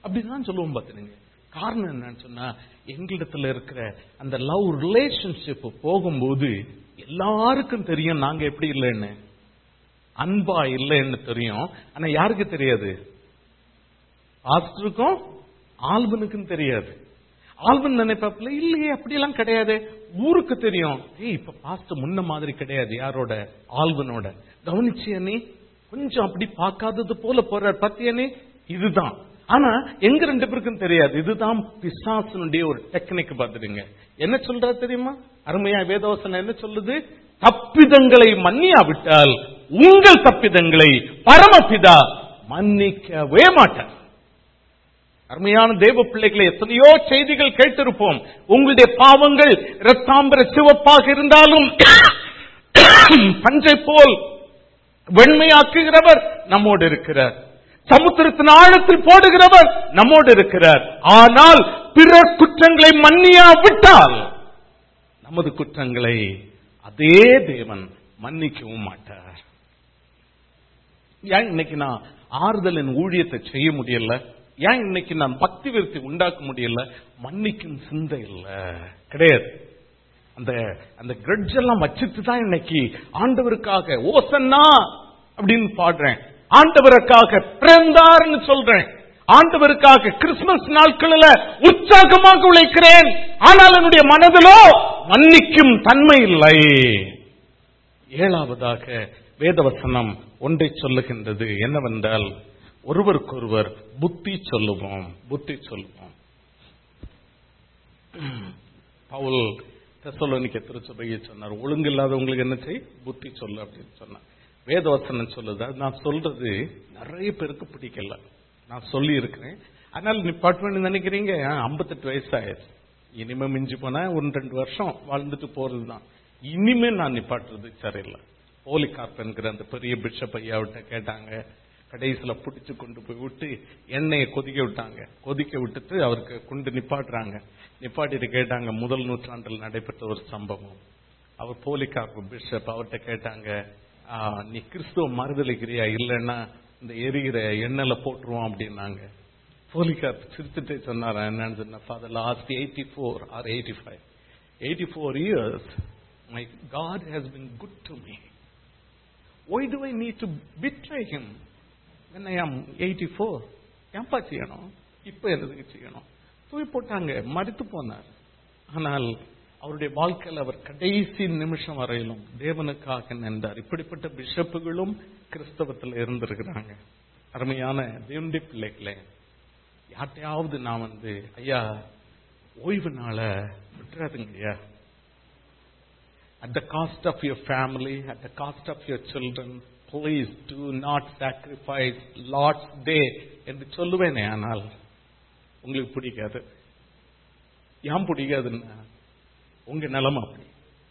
அப்படிதான் சொல்லுவோம் பாத்துருங்க காரணம் என்னன்னு சொன்னா எங்களிடத்துல இருக்கிற அந்த லவ் ரிலேஷன்ஷிப் போகும்போது எல்லாருக்கும் தெரியும் நாங்க எப்படி இல்லைன்னு அன்பா இல்லைன்னு தெரியும் ஆனா யாருக்கு தெரியாது பாஸ்டருக்கும் ஆல்பனுக்கும் தெரியாது ஆல்பன் நினைப்பாப்புல இல்லையே அப்படியெல்லாம் கிடையாது ஊருக்கு தெரியும் ஏய் இப்ப பாஸ்டர் முன்ன மாதிரி கிடையாது யாரோட ஆல்பனோட கவனிச்சியா நீ கொஞ்சம் அப்படி பார்க்காதது போல போற பத்தியா நீ இதுதான் ஆனா எங்க ரெண்டு பேருக்கும் தெரியாது இதுதான் பிசாசனுடைய ஒரு டெக்னிக் பார்த்துடுங்க என்ன சொல்றா தெரியுமா அருமையா வேதவசனம் என்ன சொல்லுது தப்பிதங்களை மன்னியாவிட்டால் உங்கள் தப்பிதங்களை பரமபிதா மன்னிக்கவே மாட்டார் அருமையான தேவ பிள்ளைகளை எத்தனையோ செய்திகள் கேட்டிருப்போம் உங்களுடைய பாவங்கள் இரத்தாம்பர சிவப்பாக இருந்தாலும் பஞ்சை போல் வெண்மையாக்குகிறவர் நம்மோடு இருக்கிறார் சமுத்திரத்தின் ஆழத்தில் போடுகிறவர் நம்மோடு இருக்கிறார் ஆனால் பிற குற்றங்களை மன்னியா விட்டால் நமது குற்றங்களை அதே தேவன் மன்னிக்கவும் மாட்டார் ஏன் இன்னைக்கு நான் ஆறுதலின் ஊழியத்தை செய்ய முடியல ஏன் இன்னைக்கு நான் பக்தி விருத்தி உண்டாக்க முடியல மன்னிக்கும் சிந்தை இல்ல கிடையாது அந்த அந்த கிரட்ஜ் எல்லாம் வச்சுட்டு தான் இன்னைக்கு ஆண்டவருக்காக ஓசன்னா அப்படின்னு பாடுறேன் ஆண்டவருக்காக பிறந்தார்னு சொல்றேன் ஆண்டவருக்காக கிறிஸ்துமஸ் நாட்களில் உற்சாகமாக உழைக்கிறேன் ஆனால் என்னுடைய மனதிலோ மன்னிக்கும் தன்மை இல்லை ஏழாவதாக வேதவசனம் ஒன்றை சொல்லுகின்றது என்னவென்றால் ஒருவருக்கொருவர் புத்தி சொல்லுவோம் புத்தி சொல்லுவோம் பவுல் தெசலோனிக்க திருச்சபையை சொன்னார் ஒழுங்கு இல்லாதவங்களுக்கு என்ன செய் புத்தி சொல்லு அப்படின்னு சொன்னார் வேதவசனம் சொல்லுது அது நான் சொல்றது நிறைய பேருக்கு பிடிக்கல நான் சொல்லி இருக்கிறேன் அதனால நிப்பாட்டுவேன்னு நினைக்கிறீங்க ஐம்பத்தெட்டு வயசு ஆயிடுச்சு இனிமே மிஞ்சி போனா ஒன்று ரெண்டு வருஷம் வாழ்ந்துட்டு போறதுதான் இனிமே நான் நிப்பாட்டுறது சரியில்லை போலிகார்ப் என்கிற அந்த பெரிய பிஷப் ஐயாவிட்ட கேட்டாங்க கடைசியில பிடிச்சு கொண்டு போய் விட்டு எண்ணெயை கொதிக்க விட்டாங்க கொதிக்க விட்டுட்டு அவருக்கு கொண்டு நிப்பாட்டுறாங்க நிப்பாட்டிட்டு கேட்டாங்க முதல் நூற்றாண்டில் நடைபெற்ற ஒரு சம்பவம் அவர் போலிகார்ப் பிஷப் அவர்கிட்ட கேட்டாங்க "ஆ, நீ கிறிஸ்துவ மறுதளிக்கிறியா இல்லைன்னா இந்த எரிகிற எண்ணெயில போட்டுருவோம் அப்படின்னாங்க போலிகார்ப் சிரிச்சுட்டே சொன்னாரா என்னன்னு சொன்னா for last eighty four or eighty five eighty four years my God has been good to me why do I need to betray him when I am 84 ஏன்பா செய்யணும் இப்ப எதுக்கு செய்யணும் தூய் போட்டாங்க மறித்து போனார் ஆனால் அவருடைய வாழ்க்கையில் அவர் கடைசி நிமிஷம் வரையிலும் தேவனுக்காக நின்றார் இப்படிப்பட்ட பிஷப்புகளும் கிறிஸ்தவத்தில் இருந்திருக்கிறாங்க அருமையான தேவனுடைய பிள்ளைகளே யார்ட்டையாவது நான் வந்து ஐயா ஓய்வு நாள விட்டுறாதுங்க ஐயா at the cost of your family, at the cost of your children, please do not sacrifice Lord's day என்று சொல்லுவேனே ஆனால் உங்களுக்கு பிடிக்காது ஏன் பிடிக்காதுன்னா உங்க நிலைமை அப்படி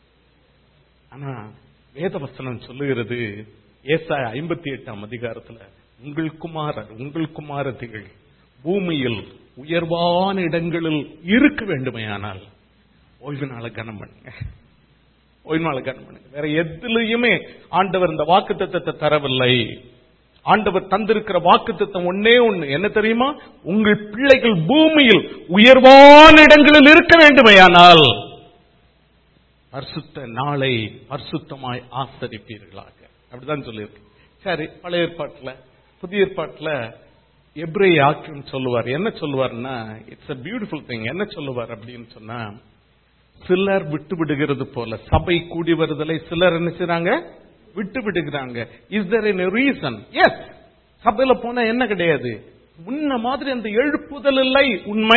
ஆனா வேதவசனம் சொல்லுகிறது ஏசாய ஐம்பத்தி எட்டாம் அதிகாரத்துல உங்கள் குமாரர் உங்கள் குமாரத்திகள் பூமியில் உயர்வான இடங்களில் இருக்க வேண்டுமையானால் ஓய்வு நாள கனம் பண்ணுங்க ஓய்வு நாள கனம் பண்ணுங்க வேற எதுலயுமே ஆண்டவர் இந்த வாக்கு தத்தத்தை தரவில்லை ஆண்டவர் தந்திருக்கிற வாக்கு ஒன்னே ஒண்ணு என்ன தெரியுமா உங்கள் பிள்ளைகள் பூமியில் உயர்வான இடங்களில் இருக்க வேண்டுமையானால் பரிசுத்த நாளை பரிசுத்தமாய் ஆசரிப்பீர்களாக அப்படிதான் சொல்லியிருக்கு சரி பழைய ஏற்பாட்டுல புதிய ஏற்பாட்டுல எப்ரே ஆக்கியம் சொல்லுவார் என்ன சொல்லுவார்னா இட்ஸ் a பியூட்டிஃபுல் திங் என்ன சொல்லுவார் அப்படின்னு சொன்னா சிலர் விட்டு விடுகிறது போல சபை கூடி வருதலை சிலர் என்ன செய்றாங்க விட்டு விடுகிறாங்க is there any reason yes சபையில போனா என்ன கிடையாது முன்ன மாதிரி அந்த எழுப்புதல் இல்லை உண்மை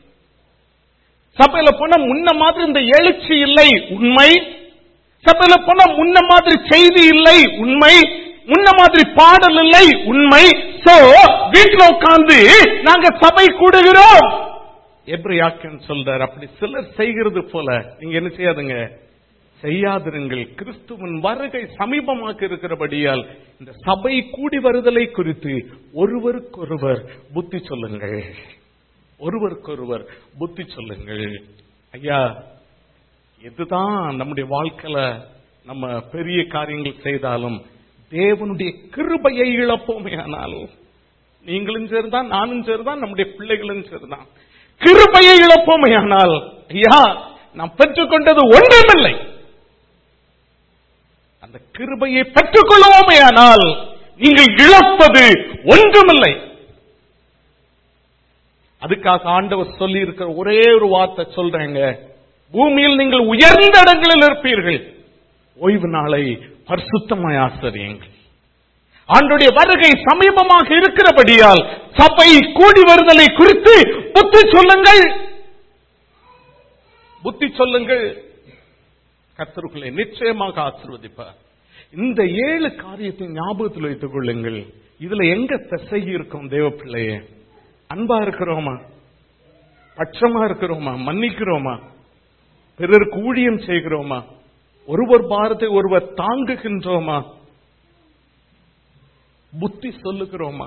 சபையில போனா முன்ன மாதிரி இந்த எழுச்சி இல்லை உண்மை சபையில போனா முன்ன மாதிரி செய்தி இல்லை உண்மை முன்ன மாதிரி பாடல் இல்லை உண்மை சோ வீட்டுல உட்கார்ந்து நாங்க சபை கூடுகிறோம் எப்ரியாக்கன் சொல்றார் அப்படி சிலர் செய்கிறது போல நீங்க என்ன செய்யாதுங்க செய்யாதிருங்கள் கிறிஸ்துவின் வருகை சமீபமாக இருக்கிறபடியால் இந்த சபை கூடி வருதலை குறித்து ஒருவருக்கொருவர் புத்தி சொல்லுங்கள் ஒருவருக்கொருவர் புத்தி சொல்லுங்கள் ஐயா இதுதான் நம்முடைய வாழ்க்கையில நம்ம பெரிய காரியங்கள் செய்தாலும் தேவனுடைய கிருபையை இழப்போமே ஆனால் நீங்களும் சரிதான் நானும் சரிதான் நம்முடைய பிள்ளைகளும் சரிதான் கிருபையை இழப்போமையானால் ஐயா நாம் பெற்றுக்கொண்டது ஒன்றுமில்லை அந்த கிருபையை பெற்றுக்கொள்வோமையானால் நீங்கள் இழப்பது ஒன்றுமில்லை அதுக்காக ஆண்டவர் சொல்லி இருக்கிற ஒரே ஒரு வார்த்தை சொல்றேங்க பூமியில் நீங்கள் உயர்ந்த இடங்களில் இருப்பீர்கள் ஓய்வு நாளை பரிசுத்தமாய் ஆசிரியுங்கள் ஆண்டுடைய வருகை சமீபமாக இருக்கிறபடியால் சபை கூடி வருதலை குறித்து புத்தி சொல்லுங்கள் புத்தி சொல்லுங்கள் கத்தருக்குள்ளே நிச்சயமாக ஆசிர்வதிப்பார் இந்த ஏழு காரியத்தை ஞாபகத்தில் வைத்துக் கொள்ளுங்கள் இதுல எங்க திசை இருக்கும் தேவ பிள்ளையே அன்பா இருக்கிறோமா பட்சமா இருக்கிறோமா மன்னிக்கிறோமா பிறருக்கு ஊழியம் செய்கிறோமா ஒருவர் பாரத்தை ஒருவர் தாங்குகின்றோமா புத்தி சொல்லுகிறோமா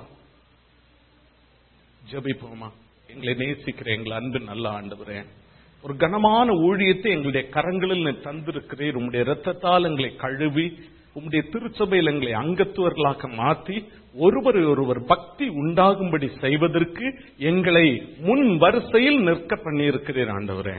ஜபிப்போமா எங்களை நேசிக்கிற எங்களை அன்பு நல்ல ஆண்டவரே ஒரு கனமான ஊழியத்தை எங்களுடைய கரங்களில் நீ தந்திருக்கிறீர் உம்முடைய ரத்தத்தால் எங்களை கழுவி உம்முடைய திருச்சபையில் எங்களை அங்கத்துவர்களாக மாற்றி ஒருவரை ஒருவர் பக்தி உண்டாகும்படி செய்வதற்கு எங்களை முன் வரிசையில் நிற்க பண்ணியிருக்கிறீர் ஆண்டவரே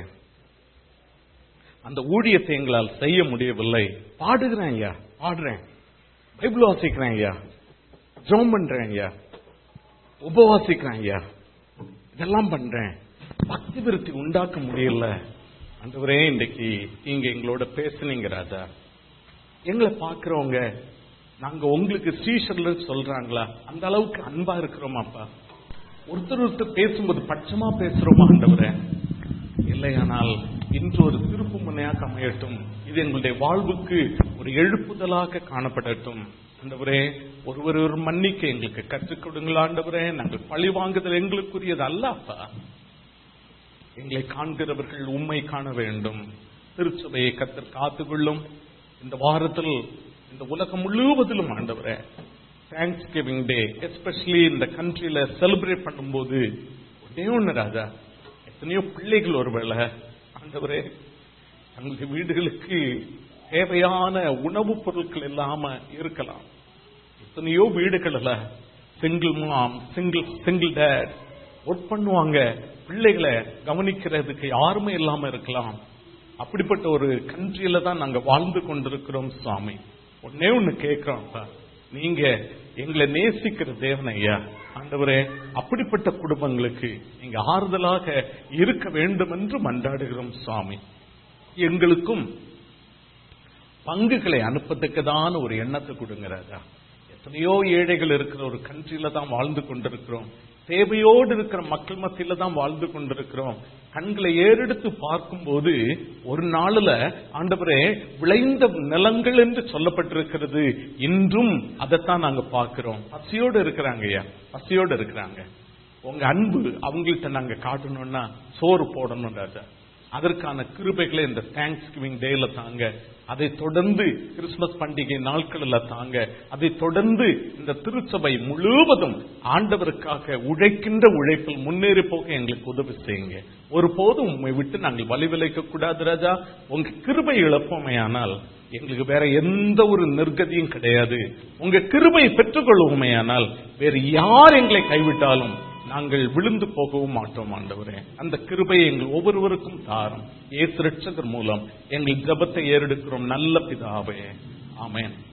அந்த ஊழியத்தை எங்களால் செய்ய முடியவில்லை பாடுகிறேன் ஐயா பாடுறேன் பைபிள் வாசிக்கிறேன் ஐயா ஜோம் பண்றேன் ஐயா உபவாசிக்கிறேன் ஐயா இதெல்லாம் பண்றேன் பக்தி விருத்தி உண்டாக்க முடியல ஆண்டவரே இன்றைக்கு நீங்க எங்களோட பேசுனீங்க ராஜா எங்களை பாக்குறவங்க நாங்க உங்களுக்கு ஸ்ரீஷர்ல சொல்றாங்களா அந்த அளவுக்கு அன்பா இருக்கிறோமாப்பா ஒருத்தர் ஒருத்தர் பேசும்போது பட்சமா பேசுறோமா ஆண்டவரே இல்லையானால் இன்று ஒரு திருப்பு முனையாக அமையட்டும் இது எங்களுடைய வாழ்வுக்கு ஒரு எழுப்புதலாக காணப்படட்டும் ஆண்டவரே ஒருவர் ஒரு மன்னிக்க எங்களுக்கு கற்றுக் கொடுங்கள் ஆண்டவரே நாங்கள் பழி வாங்குதல் எங்களுக்குரியது அல்லப்பா எங்களை காண்கிறவர்கள் உண்மை காண வேண்டும் திருச்சபையை கத்தர் காத்துக்கொள்ளும் இந்த வாரத்தில் இந்த உலகம் முழுவதிலும் ஆண்டவரே தேங்க்ஸ் கிவிங் டே எஸ்பெஷலி இந்த கண்ட்ரியில செலிப்ரேட் பண்ணும்போது ஒன்னே ஒண்ணு ராஜா எத்தனையோ பிள்ளைகள் ஒருவேளை ஆண்டவரே தங்களுடைய வீடுகளுக்கு தேவையான உணவுப் பொருட்கள் இல்லாம இருக்கலாம் எத்தனையோ வீடுகள்ல single mom single single dad work பண்ணுவாங்க பிள்ளைகளை கவனிக்கிறதுக்கு யாருமே இல்லாம இருக்கலாம் அப்படிப்பட்ட ஒரு கண்ட்ரியில தான் நாங்க வாழ்ந்து கொண்டிருக்கிறோம் சுவாமி ஒன்னே ஒண்ணு கேட்கிறோம்ப்பா நீங்க எங்களை நேசிக்கிற தேவன் ஐயா ஆண்டவரே அப்படிப்பட்ட குடும்பங்களுக்கு நீங்க ஆறுதலாக இருக்க வேண்டும் என்று மன்றாடுகிறோம் சுவாமி எங்களுக்கும் பங்குகளை அனுப்பத்தக்கதான ஒரு எண்ணத்தை கொடுங்க ராஜா எத்தனையோ ஏழைகள் இருக்கிற ஒரு கண்ட்ரியில தான் வாழ்ந்து கொண்டிருக்கிறோம் தேவையோடு இருக்கிற மக்கள் மத்தியில தான் வாழ்ந்து கொண்டிருக்கிறோம் கண்களை ஏறெடுத்து பார்க்கும்போது ஒரு நாளுல ஆண்டவரே விளைந்த நிலங்கள் என்று சொல்லப்பட்டிருக்கிறது இன்றும் அதைத்தான் நாங்க பார்க்கிறோம் பசியோடு இருக்கிறாங்க ஐயா பசியோடு இருக்கிறாங்க உங்க அன்பு அவங்கள்ட்ட நாங்க காட்டணும்னா சோறு போடணும் ராஜா அதற்கான கிருபைகளை இந்த தேங்க்ஸ் கிவிங் டேல தாங்க அதை தொடர்ந்து கிறிஸ்துமஸ் பண்டிகை நாட்களில் தாங்க அதை தொடர்ந்து இந்த திருச்சபை முழுவதும் ஆண்டவருக்காக உழைக்கின்ற உழைப்பில் முன்னேறி போக எங்களுக்கு உதவி செய்யுங்க ஒருபோதும் உண்மை விட்டு நாங்கள் வழி விலைக்க கூடாது ராஜா உங்க கிருபை இழப்போமையானால் எங்களுக்கு வேற எந்த ஒரு நிர்கதியும் கிடையாது உங்க கிருபை பெற்றுக்கொள்வோமையானால் வேறு யார் எங்களை கைவிட்டாலும் நாங்கள் விழுந்து போகவும் மாட்டோம் ஆண்டவரே அந்த கிருபையை எங்கள் ஒவ்வொருவருக்கும் தாரும் ஏசு ரட்சகர் மூலம் எங்கள் ஜபத்தை ஏறெடுக்கிறோம் நல்ல பிதாவே ஆமென்